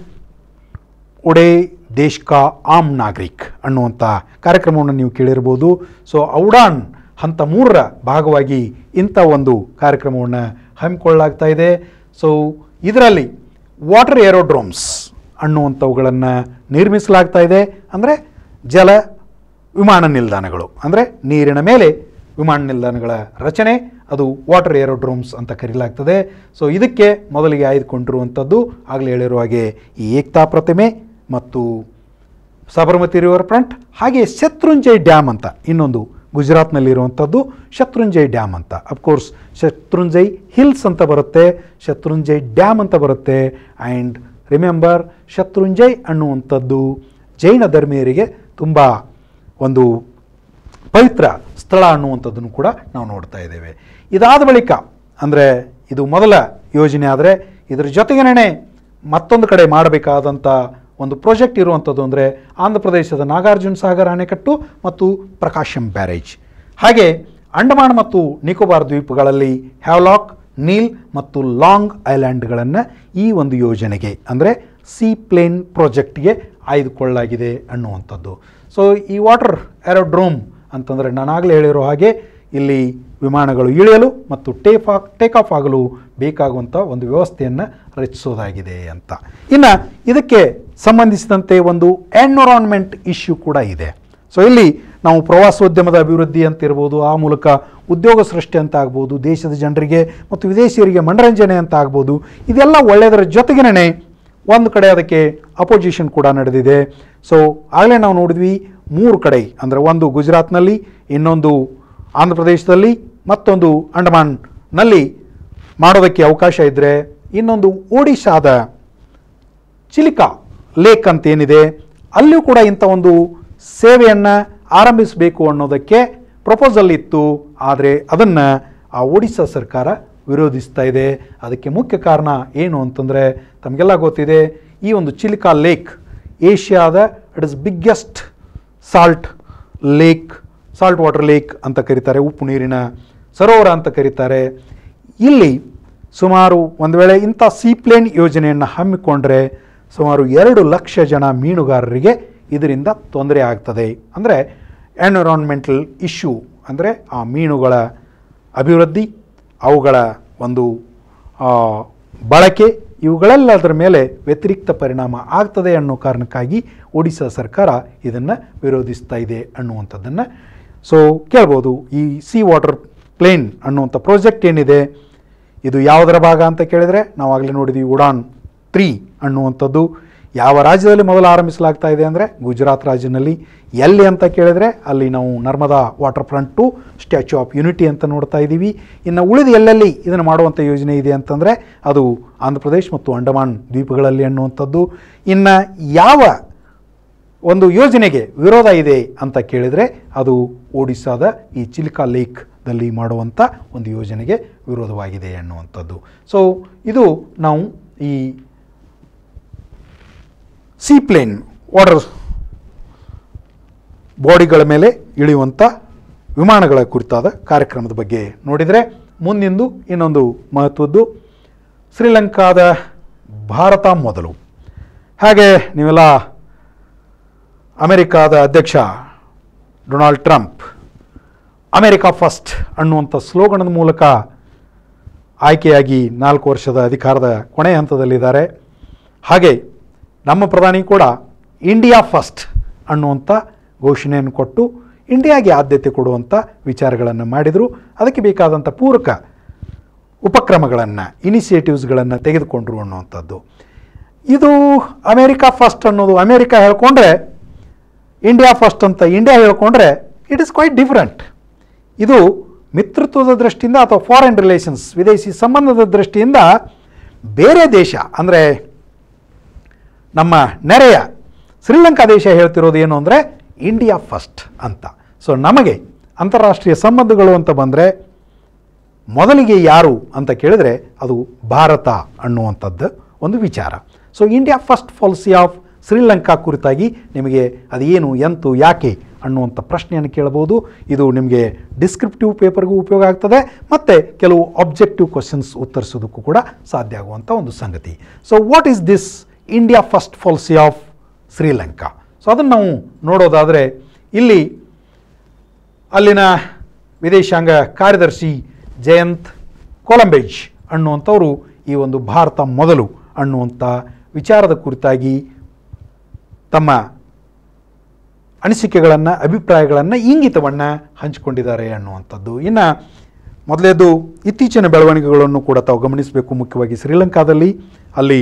ಉಡೇ ದೇಶ್ ಕಾ ಆಮ್ ನಾಗರಿಕ್ ಅನ್ನುವಂಥ ಕಾರ್ಯಕ್ರಮವನ್ನು ನೀವು ಕೇಳಿರ್ಬೋದು ಸೊ ಔಡಾನ್ ಹಂತ ಮೂರರ ಭಾಗವಾಗಿ ಇಂಥ ಒಂದು ಕಾರ್ಯಕ್ರಮವನ್ನು ಹಮ್ಮಿಕೊಳ್ಳಲಾಗ್ತಾ ಇದೆ ಸೊ ಇದರಲ್ಲಿ ವಾಟರ್ ಏರೋಡ್ರೋಮ್ಸ್ ಅನ್ನುವಂಥವುಗಳನ್ನು ನಿರ್ಮಿಸಲಾಗ್ತಾ ಇದೆ ಅಂದರೆ ಜಲ ವಿಮಾನ ನಿಲ್ದಾಣಗಳು ಅಂದರೆ ನೀರಿನ ಮೇಲೆ ವಿಮಾನ ನಿಲ್ದಾಣಗಳ ರಚನೆ ಅದು ವಾಟರ್ ಏರೋಡ್ರೋಮ್ಸ್ ಅಂತ ಕರೆಯಲಾಗ್ತದೆ ಸೊ ಇದಕ್ಕೆ ಮೊದಲಿಗೆ ಆಯ್ದುಕೊಂಡಿರುವಂಥದ್ದು ಆಗಲೇ ಹೇಳಿರುವ ಹಾಗೆ ಈ ಏಕ್ತಾ ಪ್ರತಿಮೆ ಮತ್ತು ಸಾಬರಮತಿ ರಿವರ್ ಫ್ರಂಟ್ ಹಾಗೆ ಶತ್ರುಂಜಯ್ ಡ್ಯಾಮ್ ಅಂತ ಇನ್ನೊಂದು ಗುಜರಾತ್ನಲ್ಲಿರುವಂಥದ್ದು ಶತ್ರುಂಜಯ್ ಡ್ಯಾಮ್ ಅಂತ ಅಫ್ಕೋರ್ಸ್ ಶತ್ರುಂಜಯ್ ಹಿಲ್ಸ್ ಅಂತ ಬರುತ್ತೆ ಶತ್ರುಂಜಯ್ ಡ್ಯಾಮ್ ಅಂತ ಬರುತ್ತೆ ಆ್ಯಂಡ್ ರಿಮೆಂಬರ್ ಶತ್ರುಂಜಯ್ ಅನ್ನುವಂಥದ್ದು ಜೈನ ಧರ್ಮೀಯರಿಗೆ ತುಂಬ ಒಂದು ಪವಿತ್ರ ಸ್ಥಳ ಅನ್ನುವಂಥದ್ದನ್ನು ಕೂಡ ನಾವು ನೋಡ್ತಾ ಇದ್ದೇವೆ ಇದಾದ ಬಳಿಕ ಅಂದರೆ ಇದು ಮೊದಲ ಯೋಜನೆ ಆದರೆ ಇದರ ಜೊತೆಗೇನೆ ಮತ್ತೊಂದು ಕಡೆ ಮಾಡಬೇಕಾದಂಥ ಒಂದು ಪ್ರಾಜೆಕ್ಟ್ ಇರುವಂಥದ್ದು ಅಂದರೆ ಆಂಧ್ರ ಪ್ರದೇಶದ ನಾಗಾರ್ಜುನ ಸಾಗರ್ ಅಣೆಕಟ್ಟು ಮತ್ತು ಪ್ರಕಾಶಂ ಬ್ಯಾರೇಜ್ ಹಾಗೆ ಅಂಡಮಾನ್ ಮತ್ತು ನಿಕೋಬಾರ್ ದ್ವೀಪಗಳಲ್ಲಿ ಹ್ಯಾವ್ಲಾಕ್ ನೀಲ್ ಮತ್ತು ಲಾಂಗ್ ಐಲ್ಯಾಂಡ್ಗಳನ್ನು ಈ ಒಂದು ಯೋಜನೆಗೆ ಅಂದರೆ ಸಿ ಪ್ಲೇನ್ ಪ್ರಾಜೆಕ್ಟ್ಗೆ ಆಯ್ದುಕೊಳ್ಳಲಾಗಿದೆ ಅನ್ನುವಂಥದ್ದು ಸೊ ಈ ವಾಟರ್ ಏರೋಡ್ರೋಮ್ ಅಂತಂದರೆ ನಾನಾಗಲೇ ಹೇಳಿರೋ ಹಾಗೆ ಇಲ್ಲಿ ವಿಮಾನಗಳು ಇಳಿಯಲು ಮತ್ತು ಟೇಕ್ ಆಫ್ ಟೇಕ್ ಆಫ್ ಆಗಲು ಬೇಕಾಗುವಂಥ ಒಂದು ವ್ಯವಸ್ಥೆಯನ್ನು ರಚಿಸೋದಾಗಿದೆ ಅಂತ ಇನ್ನು ಇದಕ್ಕೆ ಸಂಬಂಧಿಸಿದಂತೆ ಒಂದು ಎನ್ವಿರಾನ್ಮೆಂಟ್ ಇಶ್ಯೂ ಕೂಡ ಇದೆ ಸೊ ಇಲ್ಲಿ ನಾವು ಪ್ರವಾಸೋದ್ಯಮದ ಅಭಿವೃದ್ಧಿ ಅಂತ ಇರ್ಬೋದು ಆ ಮೂಲಕ ಉದ್ಯೋಗ ಸೃಷ್ಟಿ ಅಂತ ಆಗ್ಬೋದು ದೇಶದ ಜನರಿಗೆ ಮತ್ತು ವಿದೇಶಿಯರಿಗೆ ಮನರಂಜನೆ ಅಂತ ಆಗ್ಬೋದು ಇದೆಲ್ಲ ಒಳ್ಳೆಯದರ ಜೊತೆಗೇನೆ ಒಂದು ಕಡೆ ಅದಕ್ಕೆ ಅಪೋಸಿಷನ್ ಕೂಡ ನಡೆದಿದೆ ಸೊ ಆಗಲೇ ನಾವು ನೋಡಿದ್ವಿ ಮೂರು ಕಡೆ ಅಂದರೆ ಒಂದು ಗುಜರಾತ್ನಲ್ಲಿ ಇನ್ನೊಂದು ಆಂಧ್ರ ಪ್ರದೇಶದಲ್ಲಿ ಮತ್ತೊಂದು ಅಂಡಮಾನ್ನಲ್ಲಿ ಮಾಡೋದಕ್ಕೆ ಅವಕಾಶ ಇದ್ದರೆ ಇನ್ನೊಂದು ಒಡಿಶಾದ ಚಿಲಿಕಾ ಲೇಕ್ ಅಂತ ಏನಿದೆ ಅಲ್ಲಿಯೂ ಕೂಡ ಇಂಥ ಒಂದು ಸೇವೆಯನ್ನು ಆರಂಭಿಸಬೇಕು ಅನ್ನೋದಕ್ಕೆ ಪ್ರಪೋಸಲ್ ಇತ್ತು ಆದರೆ ಅದನ್ನು ಆ ಒಡಿಸ್ಸಾ ಸರ್ಕಾರ ವಿರೋಧಿಸ್ತಾ ಇದೆ ಅದಕ್ಕೆ ಮುಖ್ಯ ಕಾರಣ ಏನು ಅಂತಂದರೆ ತಮಗೆಲ್ಲ ಗೊತ್ತಿದೆ ಈ ಒಂದು ಚಿಲಿಕಾ ಲೇಕ್ ಏಷ್ಯಾದ it is biggest salt lake salt water lake ಅಂತ ಕರೀತಾರೆ ಉಪ್ಪು ನೀರಿನ ಸರೋವರ ಅಂತ ಕರೀತಾರೆ ಇಲ್ಲಿ ಸುಮಾರು ಒಂದು ವೇಳೆ ಇಂಥ ಸೀಪ್ಲೇನ್ ಯೋಜನೆಯನ್ನು ಹಮ್ಮಿಕೊಂಡ್ರೆ ಸುಮಾರು ಎರಡು ಲಕ್ಷ ಜನ ಮೀನುಗಾರರಿಗೆ ಇದರಿಂದ ತೊಂದರೆ ಆಗ್ತದೆ ಅಂದರೆ ಎನ್ವಿರಾನ್ಮೆಂಟಲ್ ಇಶ್ಯೂ ಅಂದರೆ ಆ ಮೀನುಗಳ ಅಭಿವೃದ್ಧಿ ಅವುಗಳ ಒಂದು ಆ, ಬಳಕೆ ಇವುಗಳೆಲ್ಲದರ ಮೇಲೆ ವ್ಯತಿರಿಕ್ತ ಪರಿಣಾಮ ಆಗ್ತದೆ ಅನ್ನೋ ಕಾರಣಕ್ಕಾಗಿ ಒಡಿಶಾ ಸರ್ಕಾರ ಇದನ್ನು ವಿರೋಧಿಸ್ತಾ ಇದೆ ಅನ್ನುವಂಥದ್ದನ್ನು ಸೊ ಕೇಳ್ಬೋದು ಈ ಸಿ ವಾಟರ್ ಪ್ಲೇನ್ ಅನ್ನುವಂಥ ಪ್ರಾಜೆಕ್ಟ್ ಏನಿದೆ ಇದು ಯಾವುದರ ಭಾಗ ಅಂತ ಕೇಳಿದರೆ ನಾವು ಆಗಲೇ ನೋಡಿದ್ವಿ ಉಡಾನ್ ತ್ರೀ ಅನ್ನುವಂಥದ್ದು ಯಾವ ರಾಜ್ಯದಲ್ಲಿ ಮೊದಲು ಆರಂಭಿಸಲಾಗ್ತಾ ಇದೆ ಅಂದರೆ ಗುಜರಾತ್ ರಾಜ್ಯದಲ್ಲಿ ಎಲ್ಲಿ ಅಂತ ಕೇಳಿದರೆ ಅಲ್ಲಿ ನಾವು Narmada water front to statue of unity ಅಂತ ನೋಡ್ತಾ ಇದ್ದೀವಿ ಇನ್ನು ಉಳಿದ ಎಲ್ಲೆಲ್ಲಿ ಇದನ್ನು ಮಾಡುವಂಥ ಯೋಜನೆ ಇದೆ ಅಂತಂದರೆ ಅದು ಆಂಧ್ರ ಪ್ರದೇಶ್ ಮತ್ತು ಅಂಡಮಾನ್ ದ್ವೀಪಗಳಲ್ಲಿ ಅನ್ನುವಂಥದ್ದು ಇನ್ನು ಯಾವ ಒಂದು ಯೋಜನೆಗೆ ವಿರೋಧ ಇದೆ ಅಂತ ಕೇಳಿದರೆ ಅದು ಒಡಿಸ್ಸಾದ ಈ ಚಿಲಿಕಾ ಲೇಕ್ದಲ್ಲಿ ಮಾಡುವಂಥ ಒಂದು ಯೋಜನೆಗೆ ವಿರೋಧವಾಗಿದೆ ಅನ್ನುವಂಥದ್ದು ಸೊ ಇದು ನಾವು ಈ ಸೀಪ್ಲೇನ್ ವಾಟರ್ ಬಾಡಿಗಳ ಮೇಲೆ ಇಳಿಯುವಂಥ ವಿಮಾನಗಳ ಕುರಿತಾದ ಕಾರ್ಯಕ್ರಮದ ಬಗ್ಗೆ ನೋಡಿದರೆ ಮುಂದಿಂದು ಇನ್ನೊಂದು ಮಹತ್ವದ್ದು ಶ್ರೀಲಂಕಾದ ಭಾರತ ಮೊದಲು ಹಾಗೆ ನೀವೆಲ್ಲ ಅಮೆರಿಕಾದ ಅಧ್ಯಕ್ಷ ಡೊನಾಲ್ಡ್ ಟ್ರಂಪ್ ಅಮೆರಿಕಾ ಫಸ್ಟ್ ಅನ್ನುವಂಥ ಸ್ಲೋಗನದ ಮೂಲಕ ಆಯ್ಕೆಯಾಗಿ ನಾಲ್ಕು ವರ್ಷದ ಅಧಿಕಾರದ ಕೊನೆಯ ಹಂತದಲ್ಲಿದ್ದಾರೆ ಹಾಗೆ ನಮ್ಮ ಪ್ರಧಾನಿ ಕೂಡ ಇಂಡಿಯಾ ಫಸ್ಟ್ ಅನ್ನುವಂಥ ಘೋಷಣೆಯನ್ನು ಕೊಟ್ಟು ಇಂಡಿಯಾಗೆ ಆದ್ಯತೆ ಕೊಡುವಂಥ ವಿಚಾರಗಳನ್ನು ಮಾಡಿದರು ಅದಕ್ಕೆ ಬೇಕಾದಂಥ ಪೂರಕ ಉಪಕ್ರಮಗಳನ್ನು ಇನಿಷಿಯೇಟಿವ್ಸ್ಗಳನ್ನು ತೆಗೆದುಕೊಂಡ್ರು ಅನ್ನುವಂಥದ್ದು ಇದು ಅಮೇರಿಕಾ ಫಸ್ಟ್ ಅನ್ನೋದು ಅಮೇರಿಕಾ ಹೇಳ್ಕೊಂಡ್ರೆ ಇಂಡಿಯಾ ಫಸ್ಟ್ ಅಂತ ಇಂಡಿಯಾ ಹೇಳ್ಕೊಂಡ್ರೆ ಇಟ್ ಇಸ್ ಕ್ವೈಟ್ ಡಿಫರೆಂಟ್ ಇದು ಮಿತ್ರತ್ವದ ದೃಷ್ಟಿಯಿಂದ ಅಥವಾ ಫಾರಿನ್ ರಿಲೇಷನ್ಸ್ ವಿದೇಶಿ ಸಂಬಂಧದ ದೃಷ್ಟಿಯಿಂದ ಬೇರೆ ದೇಶ ಅಂದರೆ ನಮ್ಮ ನೆರೆಯ ಶ್ರೀಲಂಕಾ ದೇಶ ಹೇಳ್ತಿರೋದು ಏನು ಅಂದರೆ ಇಂಡಿಯಾ ಫಸ್ಟ್ ಅಂತ ಸೊ ನಮಗೆ ಅಂತಾರಾಷ್ಟ್ರೀಯ ಸಂಬಂಧಗಳು ಅಂತ ಬಂದರೆ ಮೊದಲಿಗೆ ಯಾರು ಅಂತ ಕೇಳಿದರೆ ಅದು ಭಾರತ ಅನ್ನುವಂಥದ್ದು ಒಂದು ವಿಚಾರ so India first policy of Sri Lanka ಕುರಿತಾಗಿ ನಿಮಗೆ ಅದೇನು ಎಂತು ಯಾಕೆ ಅನ್ನುವಂಥ ಪ್ರಶ್ನೆಯನ್ನು ಕೇಳಬಹುದು ಇದು ನಿಮಗೆ ಡಿಸ್ಕ್ರಿಪ್ಟಿವ್ ಪೇಪರ್ಗೂ ಉಪಯೋಗ ಆಗ್ತದೆ ಮತ್ತು ಕೆಲವು ಆಬ್ಜೆಕ್ಟಿವ್ ಕ್ವಶನ್ಸ್ ಉತ್ತರಿಸೋದಕ್ಕೂ ಕೂಡ ಸಾಧ್ಯ ಆಗುವಂಥ ಒಂದು ಸಂಗತಿ so what is this India first policy of Sri Lanka so ಅದನ್ನು ನಾವು ನೋಡೋದಾದರೆ ಇಲ್ಲಿ ಅಲ್ಲಿನ ವಿದೇಶಾಂಗ ಕಾರ್ಯದರ್ಶಿ ಜಯಂತ್ ಕೊಲಂಬೇಜ್ ಅನ್ನುವಂಥವರು ಈ ಒಂದು ಭಾರತ ಮೊದಲು ಅನ್ನುವಂಥ ವಿಚಾರದ ಕುರಿತಾಗಿ ತಮ್ಮ ಅನಿಸಿಕೆಗಳನ್ನು ಅಭಿಪ್ರಾಯಗಳನ್ನು ಇಂಗಿತವನ್ನು ಹಂಚಿಕೊಂಡಿದ್ದಾರೆ ಅನ್ನುವಂಥದ್ದು ಇನ್ನು ಮೊದಲೇದು ಇತ್ತೀಚಿನ ಬೆಳವಣಿಗೆಗಳನ್ನು ಕೂಡ ತಾವು ಗಮನಿಸಬೇಕು ಮುಖ್ಯವಾಗಿ ಶ್ರೀಲಂಕಾದಲ್ಲಿ ಅಲ್ಲಿ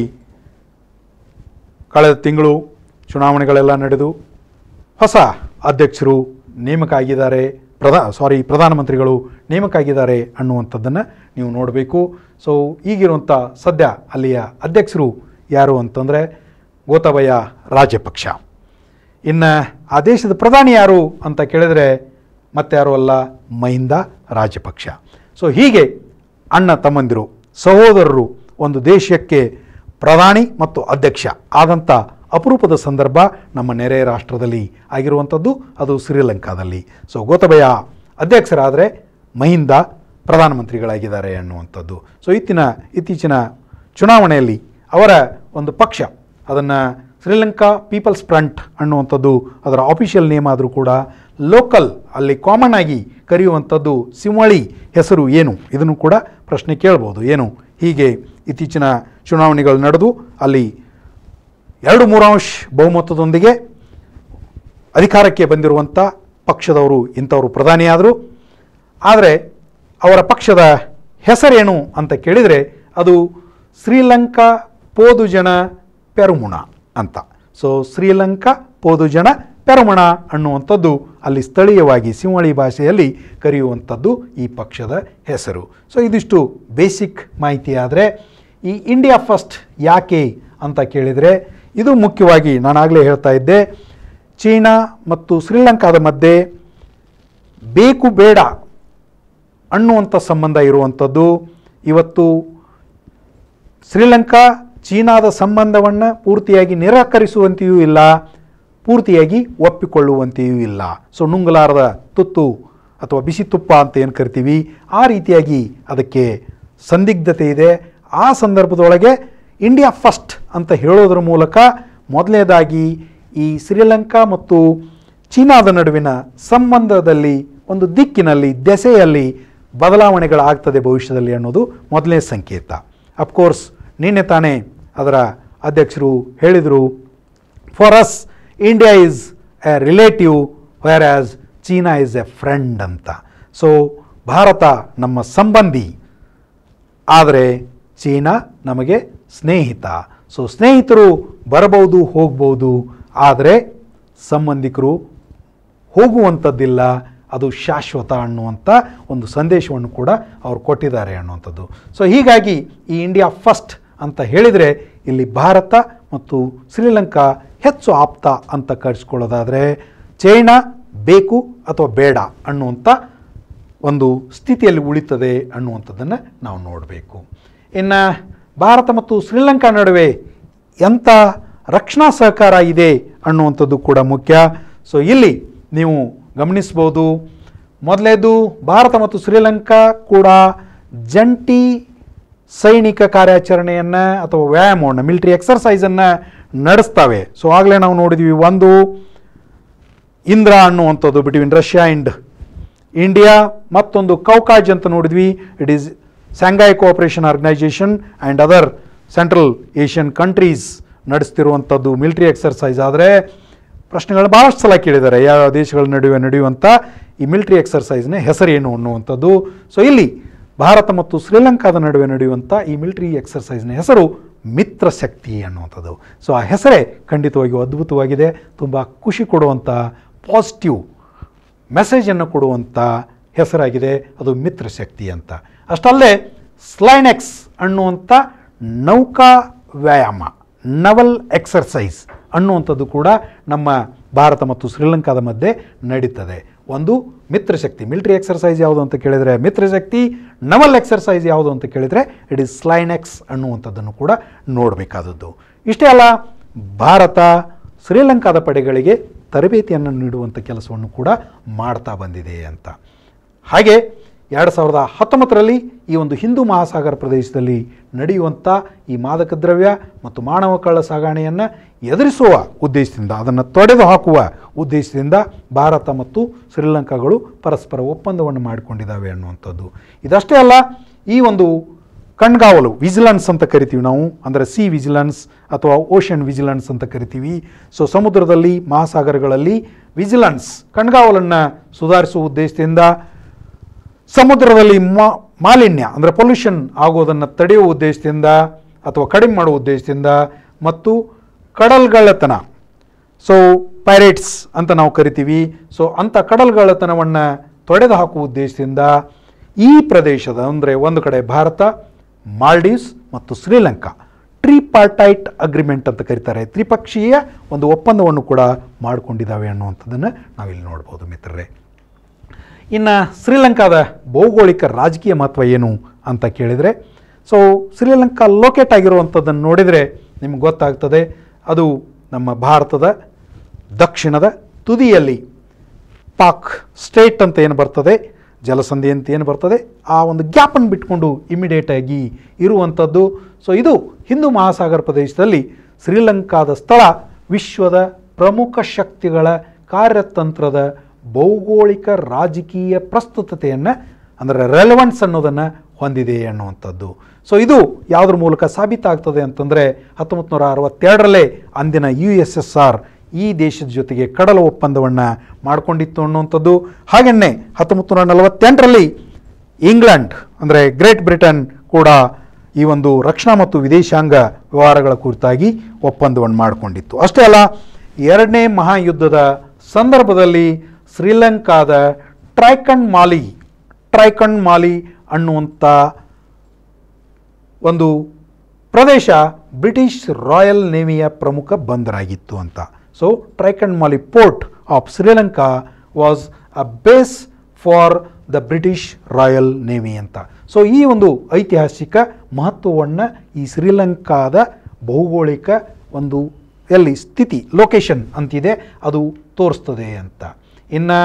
ಕಳೆದ ತಿಂಗಳು ಚುನಾವಣೆಗಳೆಲ್ಲ ನಡೆದು ಹೊಸ ಅಧ್ಯಕ್ಷರು ನೇಮಕ ಆಗಿದ್ದಾರೆ ಪ್ರಧಾ ಸಾರಿ ಪ್ರಧಾನಮಂತ್ರಿಗಳು ನೇಮಕ ಆಗಿದ್ದಾರೆ ಅನ್ನುವಂಥದ್ದನ್ನು ನೀವು ನೋಡಬೇಕು ಸೊ ಈಗಿರುವಂಥ ಸದ್ಯ ಅಲ್ಲಿಯ ಅಧ್ಯಕ್ಷರು ಯಾರು ಅಂತಂದರೆ ಗೋತಾಬಯ ರಾಜಪಕ್ಷ ಇನ್ನು ಆ ದೇಶದ ಪ್ರಧಾನಿ ಯಾರು ಅಂತ ಕೇಳಿದರೆ ಮತ್ತಾರು ಅಲ್ಲ ಮಹಿಂದ ರಾಜಪಕ್ಷ ಸೊ ಹೀಗೆ ಅಣ್ಣ ತಮ್ಮಂದಿರು ಸಹೋದರರು ಒಂದು ದೇಶಕ್ಕೆ ಪ್ರಧಾನಿ ಮತ್ತು ಅಧ್ಯಕ್ಷ ಆದಂಥ ಅಪರೂಪದ ಸಂದರ್ಭ ನಮ್ಮ ನೆರೆಯ ರಾಷ್ಟ್ರದಲ್ಲಿ ಆಗಿರುವಂಥದ್ದು ಅದು ಶ್ರೀಲಂಕಾದಲ್ಲಿ ಸೊ ಗೋತಬಯ ಅಧ್ಯಕ್ಷರಾದರೆ ಮಹಿಂದ ಪ್ರಧಾನಮಂತ್ರಿಗಳಾಗಿದ್ದಾರೆ ಅನ್ನುವಂಥದ್ದು ಸೊ ಇತ್ತಿನ ಇತ್ತೀಚಿನ ಚುನಾವಣೆಯಲ್ಲಿ ಅವರ ಒಂದು ಪಕ್ಷ ಅದನ್ನು ಶ್ರೀಲಂಕಾ ಪೀಪಲ್ಸ್ ಫ್ರಂಟ್ ಅನ್ನುವಂಥದ್ದು ಅದರ ಆಫಿಷಿಯಲ್ ನೇಮ್ ಆದರೂ ಕೂಡ ಲೋಕಲ್ ಅಲ್ಲಿ ಕಾಮನ್ ಆಗಿ ಕರೆಯುವಂಥದ್ದು ಸಿಂವಳಿ ಹೆಸರು ಏನು ಇದನ್ನು ಕೂಡ ಪ್ರಶ್ನೆ ಕೇಳ್ಬೋದು ಏನು ಹೀಗೆ ಇತ್ತೀಚಿನ ಚುನಾವಣೆಗಳು ನಡೆದು ಅಲ್ಲಿ ಎರಡು ಮೂರಾಂಶ ಬಹುಮತದೊಂದಿಗೆ ಅಧಿಕಾರಕ್ಕೆ ಬಂದಿರುವಂಥ ಪಕ್ಷದವರು ಇಂಥವರು ಪ್ರಧಾನಿಯಾದರು ಆದರೆ ಅವರ ಪಕ್ಷದ ಹೆಸರೇನು ಅಂತ ಕೇಳಿದರೆ ಅದು ಶ್ರೀಲಂಕಾ ಪೋದುಜನ ಪೆರುಮುಣ ಅಂತ ಸೊ ಶ್ರೀಲಂಕಾ ಪೋದುಜನ ಪೆರುಮಣ ಅನ್ನುವಂಥದ್ದು ಅಲ್ಲಿ ಸ್ಥಳೀಯವಾಗಿ ಸಿಂಹಳಿ ಭಾಷೆಯಲ್ಲಿ ಕರೆಯುವಂಥದ್ದು ಈ ಪಕ್ಷದ ಹೆಸರು ಸೊ ಇದಿಷ್ಟು ಬೇಸಿಕ್ ಮಾಹಿತಿ ಆದರೆ ಈ ಇಂಡಿಯಾ ಫಸ್ಟ್ ಯಾಕೆ ಅಂತ ಕೇಳಿದರೆ ಇದು ಮುಖ್ಯವಾಗಿ ನಾನಾಗಲೇ ಹೇಳ್ತಾ ಇದ್ದೆ ಚೀನಾ ಮತ್ತು ಶ್ರೀಲಂಕಾದ ಮಧ್ಯೆ ಬೇಕು ಬೇಡ ಅನ್ನುವಂಥ ಸಂಬಂಧ ಇರುವಂಥದ್ದು ಇವತ್ತು ಶ್ರೀಲಂಕಾ ಚೀನಾದ ಸಂಬಂಧವನ್ನು ಪೂರ್ತಿಯಾಗಿ ನಿರಾಕರಿಸುವಂತೆಯೂ ಇಲ್ಲ ಪೂರ್ತಿಯಾಗಿ ಒಪ್ಪಿಕೊಳ್ಳುವಂತೆಯೂ ಇಲ್ಲ ಸೊ ನುಂಗಲಾರದ ತುತ್ತು ಅಥವಾ ಬಿಸಿ ತುಪ್ಪ ಅಂತ ಏನು ಕರಿತೀವಿ ಆ ರೀತಿಯಾಗಿ ಅದಕ್ಕೆ ಸಂದಿಗ್ಧತೆ ಇದೆ ಆ ಸಂದರ್ಭದೊಳಗೆ ಇಂಡಿಯಾ ಫಸ್ಟ್ ಅಂತ ಹೇಳೋದ್ರ ಮೂಲಕ ಮೊದಲನೇದಾಗಿ ಈ ಶ್ರೀಲಂಕಾ ಮತ್ತು ಚೀನಾದ ನಡುವಿನ ಸಂಬಂಧದಲ್ಲಿ ಒಂದು ದಿಕ್ಕಿನಲ್ಲಿ ದೆಸೆಯಲ್ಲಿ ಬದಲಾವಣೆಗಳಾಗ್ತದೆ ಭವಿಷ್ಯದಲ್ಲಿ ಅನ್ನೋದು ಮೊದಲನೇ ಸಂಕೇತ ಅಫ್ಕೋರ್ಸ್ ನಿನ್ನೆ ತಾನೇ ಅದರ ಅಧ್ಯಕ್ಷರು ಹೇಳಿದರು for us India is a relative whereas China is a friend ಅಂತ ಸೊ ಭಾರತ ನಮ್ಮ ಸಂಬಂಧಿ ಆದರೆ ಚೀನಾ ನಮಗೆ ಸ್ನೇಹಿತ ಸೊ ಸ್ನೇಹಿತರು ಬರಬಹುದು ಹೋಗ್ಬೋದು ಆದರೆ ಸಂಬಂಧಿಕರು ಹೋಗುವಂಥದ್ದಿಲ್ಲ ಅದು ಶಾಶ್ವತ ಅನ್ನುವಂಥ ಒಂದು ಸಂದೇಶವನ್ನು ಕೂಡ ಅವರು ಕೊಟ್ಟಿದ್ದಾರೆ ಅನ್ನುವಂಥದ್ದು ಸೊ ಹೀಗಾಗಿ ಈ ಇಂಡಿಯಾ ಫಸ್ಟ್ ಅಂತ ಹೇಳಿದರೆ ಇಲ್ಲಿ ಭಾರತ ಮತ್ತು ಶ್ರೀಲಂಕಾ ಹೆಚ್ಚು ಆಪ್ತ ಅಂತ ಕರೆಸ್ಕೊಳ್ಳೋದಾದರೆ ಚೈನಾ ಬೇಕು ಅಥವಾ ಬೇಡ ಅನ್ನುವಂಥ ಒಂದು ಸ್ಥಿತಿಯಲ್ಲಿ ಉಳಿತದೆ ಅನ್ನುವಂಥದ್ದನ್ನು ನಾವು ನೋಡಬೇಕು ಇನ್ನು ಭಾರತ ಮತ್ತು ಶ್ರೀಲಂಕಾ ನಡುವೆ ಎಂಥ ರಕ್ಷಣಾ ಸಹಕಾರ ಇದೆ ಅನ್ನುವಂಥದ್ದು ಕೂಡ ಮುಖ್ಯ ಸೊ ಇಲ್ಲಿ ನೀವು ಗಮನಿಸ್ಬೋದು ಮೊದಲೇದು ಭಾರತ ಮತ್ತು ಶ್ರೀಲಂಕಾ ಕೂಡ ಜಂಟಿ ಸೈನಿಕ ಕಾರ್ಯಾಚರಣೆಯನ್ನು ಅಥವಾ ವ್ಯಾಯಾಮವನ್ನು ಮಿಲಿಟರಿ ಎಕ್ಸರ್ಸೈಸನ್ನು ನಡೆಸ್ತವೆ ಸೊ ಆಗಲೇ ನಾವು ನೋಡಿದ್ವಿ ಒಂದು ಇಂದ್ರ ಅನ್ನುವಂಥದ್ದು ಬಿಟ್ವೀನ್ ರಷ್ಯಾ ಆ್ಯಂಡ್ ಇಂಡಿಯಾ ಮತ್ತೊಂದು ಕೌಕಾಜ್ ಅಂತ ನೋಡಿದ್ವಿ it is Shanghai cooperation organisation and other central Asian countries ನಡೆಸ್ತಿರುವಂಥದ್ದು ಮಿಲಿಟರಿ ಎಕ್ಸರ್ಸೈಸ್ ಆದರೆ ಪ್ರಶ್ನೆಗಳು ಭಾಳಷ್ಟು ಸಲ ಕೇಳಿದ್ದಾರೆ ಯಾವ ದೇಶಗಳ ನಡುವೆ ನಡೆಯುವಂಥ ಈ ಮಿಲಿಟರಿ ಎಕ್ಸರ್ಸೈಸ್ನ ಹೆಸರೇನು ಅನ್ನುವಂಥದ್ದು ಸೊ ಇಲ್ಲಿ ಭಾರತ ಮತ್ತು ಶ್ರೀಲಂಕಾದ ನಡುವೆ ನಡೆಯುವಂಥ ಈ ಮಿಲಿಟರಿ ಎಕ್ಸರ್ಸೈಸ್ನ ಹೆಸರು ಮಿತ್ರ ಶಕ್ತಿ ಅನ್ನುವಂಥದ್ದು ಸೊ ಆ ಹೆಸರೇ ಖಂಡಿತವಾಗಿಯೂ ಅದ್ಭುತವಾಗಿದೆ ತುಂಬ ಖುಷಿ ಕೊಡುವಂಥ ಪಾಸಿಟಿವ್ ಮೆಸೇಜನ್ನು ಕೊಡುವಂಥ ಹೆಸರಾಗಿದೆ ಅದು ಮಿತ್ರ ಶಕ್ತಿ ಅಂತ ಅಷ್ಟಲ್ಲದೆ ಸ್ಲೈನೆಕ್ಸ್ ಅನ್ನುವಂಥ ನೌಕಾ ವ್ಯಾಯಾಮ ನವಲ್ ಎಕ್ಸರ್ಸೈಸ್ ಅನ್ನುವಂಥದ್ದು ಕೂಡ ನಮ್ಮ ಭಾರತ ಮತ್ತು ಶ್ರೀಲಂಕಾದ ಮಧ್ಯೆ ನಡೀತದೆ ಒಂದು ಮಿತ್ರಶಕ್ತಿ ಮಿಲಿಟರಿ ಎಕ್ಸರ್ಸೈಸ್ ಯಾವುದು ಅಂತ ಕೇಳಿದರೆ ಮಿತ್ರಶಕ್ತಿ ನವಲ್ ಎಕ್ಸರ್ಸೈಸ್ ಯಾವುದು ಅಂತ ಕೇಳಿದರೆ ಇಟ್ ಈಸ್ ಸ್ಲೈನೆಕ್ಸ್ ಅನ್ನುವಂಥದ್ದನ್ನು ಕೂಡ ನೋಡಬೇಕಾದದ್ದು ಇಷ್ಟೇ ಅಲ್ಲ ಭಾರತ ಶ್ರೀಲಂಕಾದ ಪಡೆಗಳಿಗೆ ತರಬೇತಿಯನ್ನು ನೀಡುವಂಥ ಕೆಲಸವನ್ನು ಕೂಡ ಮಾಡ್ತಾ ಬಂದಿದೆ ಅಂತ ಹಾಗೆ ಎರಡು ಸಾವಿರದ ಹತ್ತೊಂಬತ್ತರಲ್ಲಿ ಈ ಒಂದು ಹಿಂದೂ ಮಹಾಸಾಗರ ಪ್ರದೇಶದಲ್ಲಿ ನಡೆಯುವಂಥ ಈ ಮಾದಕ ದ್ರವ್ಯ ಮತ್ತು ಮಾನವ ಕಳ್ಳ ಸಾಗಾಣೆಯನ್ನು ಎದುರಿಸುವ ಉದ್ದೇಶದಿಂದ ಅದನ್ನು ತೊಡೆದು ಹಾಕುವ ಉದ್ದೇಶದಿಂದ ಭಾರತ ಮತ್ತು ಶ್ರೀಲಂಕಾಗಳು ಪರಸ್ಪರ ಒಪ್ಪಂದವನ್ನು ಮಾಡಿಕೊಂಡಿದ್ದಾವೆ ಅನ್ನುವಂಥದ್ದು ಇದಷ್ಟೇ ಅಲ್ಲ ಈ ಒಂದು ಕಣ್ಗಾವಲು ವಿಜಿಲೆನ್ಸ್ ಅಂತ ಕರಿತೀವಿ ನಾವು ಅಂದರೆ ಸಿ ವಿಜಿಲೆನ್ಸ್ ಅಥವಾ ಓಷನ್ ವಿಜಿಲೆನ್ಸ್ ಅಂತ ಕರಿತೀವಿ ಸೊ ಸಮುದ್ರದಲ್ಲಿ ಮಹಾಸಾಗರಗಳಲ್ಲಿ ವಿಜಿಲೆನ್ಸ್ ಕಣ್ಗಾವಲನ್ನು ಸುಧಾರಿಸುವ ಉದ್ದೇಶದಿಂದ ಸಮುದ್ರದಲ್ಲಿ ಮಾ ಮಾಲಿನ್ಯ ಅಂದರೆ ಪೊಲ್ಯೂಷನ್ ಆಗೋದನ್ನು ತಡೆಯುವ ಉದ್ದೇಶದಿಂದ ಅಥವಾ ಕಡಿಮೆ ಮಾಡುವ ಉದ್ದೇಶದಿಂದ ಮತ್ತು ಕಡಲ್ಗಳ್ಳತನ ಸೊ ಪೈರೇಟ್ಸ್ ಅಂತ ನಾವು ಕರಿತೀವಿ ಸೊ ಅಂಥ ಕಡಲ್ಗಳ್ಳತನವನ್ನು ತೊಡೆದು ಹಾಕುವ ಉದ್ದೇಶದಿಂದ ಈ ಪ್ರದೇಶದ ಅಂದರೆ ಒಂದು ಕಡೆ ಭಾರತ ಮಾಲ್ಡೀವ್ಸ್ ಮತ್ತು ಶ್ರೀಲಂಕಾ ಟ್ರಿಪಾರ್ಟೈಟ್ ಅಗ್ರಿಮೆಂಟ್ ಅಂತ ಕರೀತಾರೆ ತ್ರಿಪಕ್ಷೀಯ ಒಂದು ಒಪ್ಪಂದವನ್ನು ಕೂಡ ಮಾಡಿಕೊಂಡಿದ್ದಾವೆ ಅನ್ನುವಂಥದ್ದನ್ನು ನಾವಿಲ್ಲಿ ನೋಡ್ಬೋದು ಮಿತ್ರರೇ ಇನ್ನು ಶ್ರೀಲಂಕಾದ ಭೌಗೋಳಿಕ ರಾಜಕೀಯ ಮಹತ್ವ ಏನು ಅಂತ ಕೇಳಿದರೆ ಸೊ ಶ್ರೀಲಂಕಾ ಲೊಕೇಟ್ ಆಗಿರುವಂಥದ್ದನ್ನು ನೋಡಿದರೆ ನಿಮ್ಗೆ ಗೊತ್ತಾಗ್ತದೆ ಅದು ನಮ್ಮ ಭಾರತದ ದಕ್ಷಿಣದ ತುದಿಯಲ್ಲಿ ಪಾಕ್ ಸ್ಟೇಟ್ ಅಂತ ಏನು ಬರ್ತದೆ ಜಲಸಂಧಿ ಅಂತ ಏನು ಬರ್ತದೆ ಆ ಒಂದು ಗ್ಯಾಪನ್ನು ಬಿಟ್ಕೊಂಡು ಇಮಿಡಿಯೇಟಾಗಿ ಇರುವಂಥದ್ದು ಸೊ ಇದು ಹಿಂದೂ ಮಹಾಸಾಗರ ಪ್ರದೇಶದಲ್ಲಿ ಶ್ರೀಲಂಕಾದ ಸ್ಥಳ ವಿಶ್ವದ ಪ್ರಮುಖ ಶಕ್ತಿಗಳ ಕಾರ್ಯತಂತ್ರದ ಭೌಗೋಳಿಕ ರಾಜಕೀಯ ಪ್ರಸ್ತುತತೆಯನ್ನು ಅಂದರೆ ರೆಲೆವೆನ್ಸ್ ಅನ್ನೋದನ್ನು ಹೊಂದಿದೆ ಅನ್ನುವಂಥದ್ದು ಸೊ ಇದು ಯಾವುದ್ರ ಮೂಲಕ ಸಾಬೀತಾಗ್ತದೆ ಅಂತಂದರೆ ಹತ್ತೊಂಬತ್ತು ನೂರ ಅರವತ್ತೆರಡರಲ್ಲೇ ಅಂದಿನ ಯು ಎಸ್ ಎಸ್ ಆರ್ ಈ ದೇಶದ ಜೊತೆಗೆ ಕಡಲ ಒಪ್ಪಂದವನ್ನು ಮಾಡಿಕೊಂಡಿತ್ತು ಅನ್ನುವಂಥದ್ದು ಹಾಗೆಯೇ ಹತ್ತೊಂಬತ್ತು ನೂರ ನಲವತ್ತೆಂಟರಲ್ಲಿ ಇಂಗ್ಲೆಂಡ್ ಅಂದರೆ ಗ್ರೇಟ್ ಬ್ರಿಟನ್ ಕೂಡ ಈ ಒಂದು ರಕ್ಷಣಾ ಮತ್ತು ವಿದೇಶಾಂಗ ವ್ಯವಹಾರಗಳ ಕುರಿತಾಗಿ ಒಪ್ಪಂದವನ್ನು ಮಾಡಿಕೊಂಡಿತ್ತು ಅಷ್ಟೇ ಅಲ್ಲ ಎರಡನೇ ಮಹಾಯುದ್ಧದ ಸಂದರ್ಭದಲ್ಲಿ ಶ್ರೀಲಂಕಾದ ಟ್ರೈಕಂಡ್ ಮಾಲಿ ಟ್ರೈಕಂಡ್ ಮಾಲಿ ಅನ್ನುವಂಥ ಒಂದು ಪ್ರದೇಶ ಬ್ರಿಟಿಷ್ ರಾಯಲ್ ನೇವಿಯ ಪ್ರಮುಖ ಬಂದರಾಗಿತ್ತು ಅಂತ so Trincomalee port of Sri Lanka was a base for the British royal navy ಅಂತ ಸೊ ಈ ಒಂದು ಐತಿಹಾಸಿಕ ಮಹತ್ವವನ್ನು ಈ ಶ್ರೀಲಂಕಾದ ಭೌಗೋಳಿಕ ಒಂದು ಎಲ್ಲಿ ಸ್ಥಿತಿ ಲೊಕೇಶನ್ ಅಂತಿದೆ ಅದು ತೋರಿಸ್ತದೆ ಅಂತ ಇನ್ನು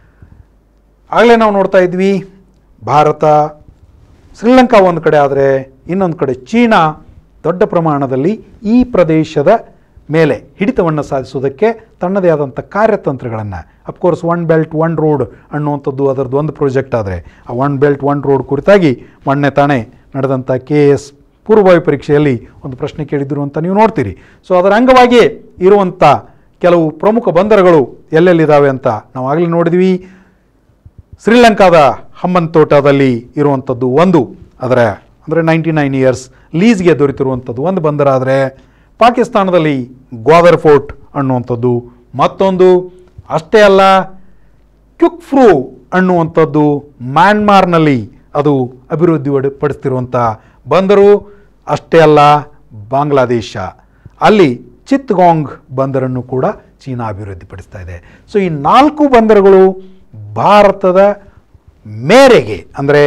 ಆಗಲೇ ನಾವು ನೋಡ್ತಾ ಇದ್ವಿ ಭಾರತ ಶ್ರೀಲಂಕಾ ಒಂದು ಕಡೆ ಆದರೆ ಇನ್ನೊಂದು ಕಡೆ ಚೀನಾ ದೊಡ್ಡ ಪ್ರಮಾಣದಲ್ಲಿ ಈ ಪ್ರದೇಶದ ಮೇಲೆ ಹಿಡಿತವನ್ನು ಸಾಧಿಸೋದಕ್ಕೆ ತನ್ನದೇ ಆದಂಥ ಕಾರ್ಯತಂತ್ರಗಳನ್ನು of course one belt one road ಅನ್ನುವಂಥದ್ದು ಅದರದ್ದು ಒಂದು ಪ್ರಾಜೆಕ್ಟ್ ಆದರೆ ಆ ಒನ್ ಬೆಲ್ಟ್ ಒನ್ ರೋಡ್ ಕುರಿತಾಗಿ ಮೊನ್ನೆ ತಾನೇ ನಡೆದಂಥ ಕೆ ಎಸ್ ಪೂರ್ವಭಾವಿ ಪರೀಕ್ಷೆಯಲ್ಲಿ ಒಂದು ಪ್ರಶ್ನೆ ಕೇಳಿದ್ರು ಅಂತ ನೀವು ನೋಡ್ತೀರಿ ಸೊ ಅದರ ಅಂಗವಾಗಿಯೇ ಇರುವಂಥ ಕೆಲವು ಪ್ರಮುಖ ಬಂದರುಗಳು ಎಲ್ಲೆಲ್ಲಿದ್ದಾವೆ ಅಂತ ನಾವು ಆಗಲೇ ನೋಡಿದ್ವಿ ಶ್ರೀಲಂಕಾದ ಹಮ್ಮನ್ ತೋಟದಲ್ಲಿ ಇರುವಂಥದ್ದು ಒಂದು ಅದರ ಅಂದರೆ ನೈಂಟಿ ನೈನ್ ಇಯರ್ಸ್ ಲೀಸ್ಗೆ ದೊರೆತಿರುವಂಥದ್ದು ಒಂದು ಬಂದರಾದರೆ ಪಾಕಿಸ್ತಾನದಲ್ಲಿ ಗ್ವಾದರ್ ಫೋರ್ಟ್ ಅನ್ನುವಂಥದ್ದು ಮತ್ತೊಂದು ಅಷ್ಟೇ ಅಲ್ಲ ಕ್ಯುಕ್ಫ್ರೂ ಅನ್ನುವಂಥದ್ದು ಮ್ಯಾನ್ಮಾರ್ನಲ್ಲಿ ಅದು ಅಭಿವೃದ್ಧಿ ಪಡಿಸ್ತಿರುವಂಥ ಬಂದರು ಅಷ್ಟೇ ಅಲ್ಲ ಬಾಂಗ್ಲಾದೇಶ ಅಲ್ಲಿ ಚಿತ್ತಗಾಂಗ್ ಬಂದರನ್ನು ಕೂಡ ಚೀನಾ ಅಭಿವೃದ್ಧಿಪಡಿಸ್ತಾ ಇದೆ ಸೊ ಈ ನಾಲ್ಕು ಬಂದರುಗಳು ಭಾರತದ ಮೇರೆಗೆ ಅಂದರೆ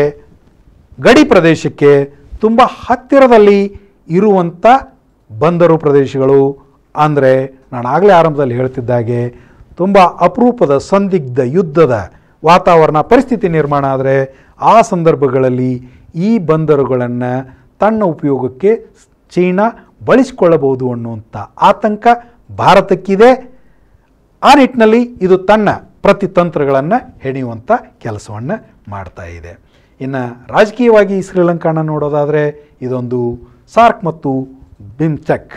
ಗಡಿ ಪ್ರದೇಶಕ್ಕೆ ತುಂಬ ಹತ್ತಿರದಲ್ಲಿ ಇರುವಂಥ ಬಂದರು ಪ್ರದೇಶಗಳು ಅಂದರೆ ನಾನು ಆಗಲೇ ಆರಂಭದಲ್ಲಿ ಹೇಳ್ತಿದ್ದಾಗೆ ತುಂಬ ಅಪರೂಪದ ಸಂದಿಗ್ಧ ಯುದ್ಧದ ವಾತಾವರಣ ಪರಿಸ್ಥಿತಿ ನಿರ್ಮಾಣ ಆದರೆ ಆ ಸಂದರ್ಭಗಳಲ್ಲಿ ಈ ಬಂದರುಗಳನ್ನು ತನ್ನ ಉಪಯೋಗಕ್ಕೆ ಚೀನಾ ಬಳಸಿಕೊಳ್ಳಬಹುದು ಅನ್ನುವಂಥ ಆತಂಕ ಭಾರತಕ್ಕಿದೆ ಆ ನಿಟ್ಟಿನಲ್ಲಿ ಇದು ತನ್ನ ಪ್ರತಿತಂತ್ರಗಳನ್ನು ಹೆಣೆಯುವಂಥ ಕೆಲಸವನ್ನು ಮಾಡ್ತಾ ಇದೆ ಇನ್ನು ರಾಜಕೀಯವಾಗಿ ಶ್ರೀಲಂಕಾನ ನೋಡೋದಾದರೆ ಇದೊಂದು ಸಾರ್ಕ್ ಮತ್ತು ಬಿಮ್ಟೆಕ್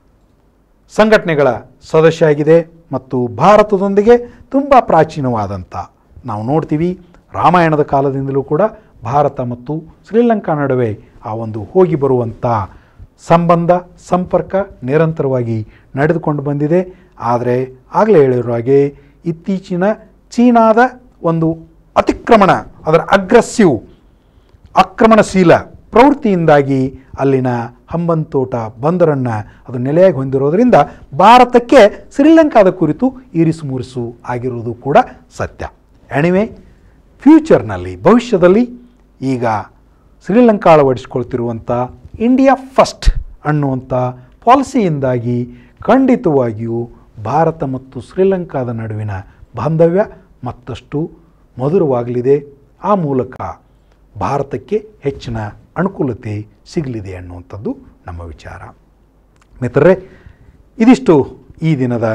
ಸಂಘಟನೆಗಳ ಸದಸ್ಯ ಆಗಿದೆ ಮತ್ತು ಭಾರತದೊಂದಿಗೆ ತುಂಬ ಪ್ರಾಚೀನವಾದಂಥ ನಾವು ನೋಡ್ತೀವಿ ರಾಮಾಯಣದ ಕಾಲದಿಂದಲೂ ಕೂಡ ಭಾರತ ಮತ್ತು ಶ್ರೀಲಂಕಾ ನಡುವೆ ಆ ಒಂದು ಹೋಗಿ ಬರುವಂಥ ಸಂಬಂಧ ಸಂಪರ್ಕ ನಿರಂತರವಾಗಿ ನಡೆದುಕೊಂಡು ಬಂದಿದೆ ಆದರೆ ಆಗಲೇ ಹೇಳಿರೋ ಹಾಗೆ ಇತ್ತೀಚಿನ ಚೀನಾದ ಒಂದು ಅತಿಕ್ರಮಣ ಅದರ ಅಗ್ರೆಸಿವ್ ಆಕ್ರಮಣಶೀಲ ಪ್ರವೃತ್ತಿಯಿಂದಾಗಿ ಅಲ್ಲಿನ ಹಂಬಂತೋಟ ಬಂದರನ್ನು ಅದು ನೆಲೆಯಾಗಿ ಹೊಂದಿರೋದರಿಂದ ಭಾರತಕ್ಕೆ ಶ್ರೀಲಂಕಾದ ಕುರಿತು ಇರಿಸು ಮುರಿಸು ಆಗಿರುವುದು ಕೂಡ ಸತ್ಯ ಎಣಿವೆ ಫ್ಯೂಚರ್ನಲ್ಲಿ ಭವಿಷ್ಯದಲ್ಲಿ ಈಗ ಶ್ರೀಲಂಕಾ ಅಳವಡಿಸಿಕೊಳ್ತಿರುವಂಥ ಇಂಡಿಯಾ ಫಸ್ಟ್ ಅನ್ನುವಂಥ ಪಾಲಿಸಿಯಿಂದಾಗಿ ಖಂಡಿತವಾಗಿಯೂ ಭಾರತ ಮತ್ತು ಶ್ರೀಲಂಕಾದ ನಡುವಿನ ಬಾಂಧವ್ಯ ಮತ್ತಷ್ಟು ಮಧುರವಾಗಲಿದೆ ಆ ಮೂಲಕ ಭಾರತಕ್ಕೆ ಹೆಚ್ಚಿನ ಅನುಕೂಲತೆ ಸಿಗಲಿದೆ ಅನ್ನುವಂಥದ್ದು ನಮ್ಮ ವಿಚಾರ ಮಿತ್ರರೇ ಇದಿಷ್ಟು ಈ ದಿನದ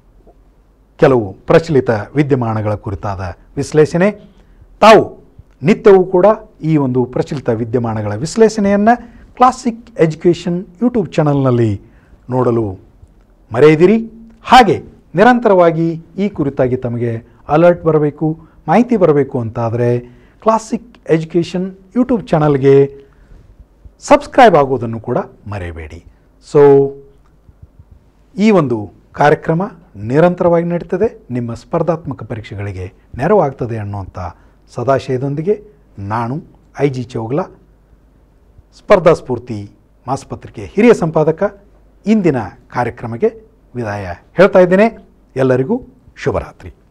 ಕೆಲವು ಪ್ರಚಲಿತ ವಿದ್ಯಮಾನಗಳ ಕುರಿತಾದ ವಿಶ್ಲೇಷಣೆ ತಾವು ನಿತ್ಯವೂ ಕೂಡ ಈ ಒಂದು ಪ್ರಚಲಿತ ವಿದ್ಯಮಾನಗಳ ವಿಶ್ಲೇಷಣೆಯನ್ನು ಕ್ಲಾಸಿಕ್ ಎಜುಕೇಷನ್ ಯೂಟ್ಯೂಬ್ ಚಾನಲ್ನಲ್ಲಿ ನೋಡಲು ಮರೆಯದಿರಿ ಹಾಗೆ ನಿರಂತರವಾಗಿ ಈ ಕುರಿತಾಗಿ ತಮಗೆ ಅಲರ್ಟ್ ಬರಬೇಕು ಮಾಹಿತಿ ಬರಬೇಕು ಅಂತಾದರೆ ಕ್ಲಾಸಿಕ್ ಎಜುಕೇಷನ್ ಯೂಟ್ಯೂಬ್ ಚಾನಲ್ಗೆ ಸಬ್ಸ್ಕ್ರೈಬ್ ಆಗೋದನ್ನು ಕೂಡ ಮರೆಯಬೇಡಿ ಸೊ ಈ ಒಂದು ಕಾರ್ಯಕ್ರಮ ನಿರಂತರವಾಗಿ ನಡೀತದೆ ನಿಮ್ಮ ಸ್ಪರ್ಧಾತ್ಮಕ ಪರೀಕ್ಷೆಗಳಿಗೆ ನೆರವಾಗ್ತದೆ ಅನ್ನುವಂಥ ಸದಾಶಯದೊಂದಿಗೆ ನಾನು ಐ ಜಿ ಚೌಗ್ಲ ಸ್ಪರ್ಧಾ ಸ್ಫೂರ್ತಿ ಮಾಸಪತ್ರಿಕೆ ಹಿರಿಯ ಸಂಪಾದಕ ಇಂದಿನ ಕಾರ್ಯಕ್ರಮಕ್ಕೆ ವಿದಾಯ ಹೇಳ್ತಾ ಇದ್ದೇನೆ ಎಲ್ಲರಿಗೂ ಶುಭರಾತ್ರಿ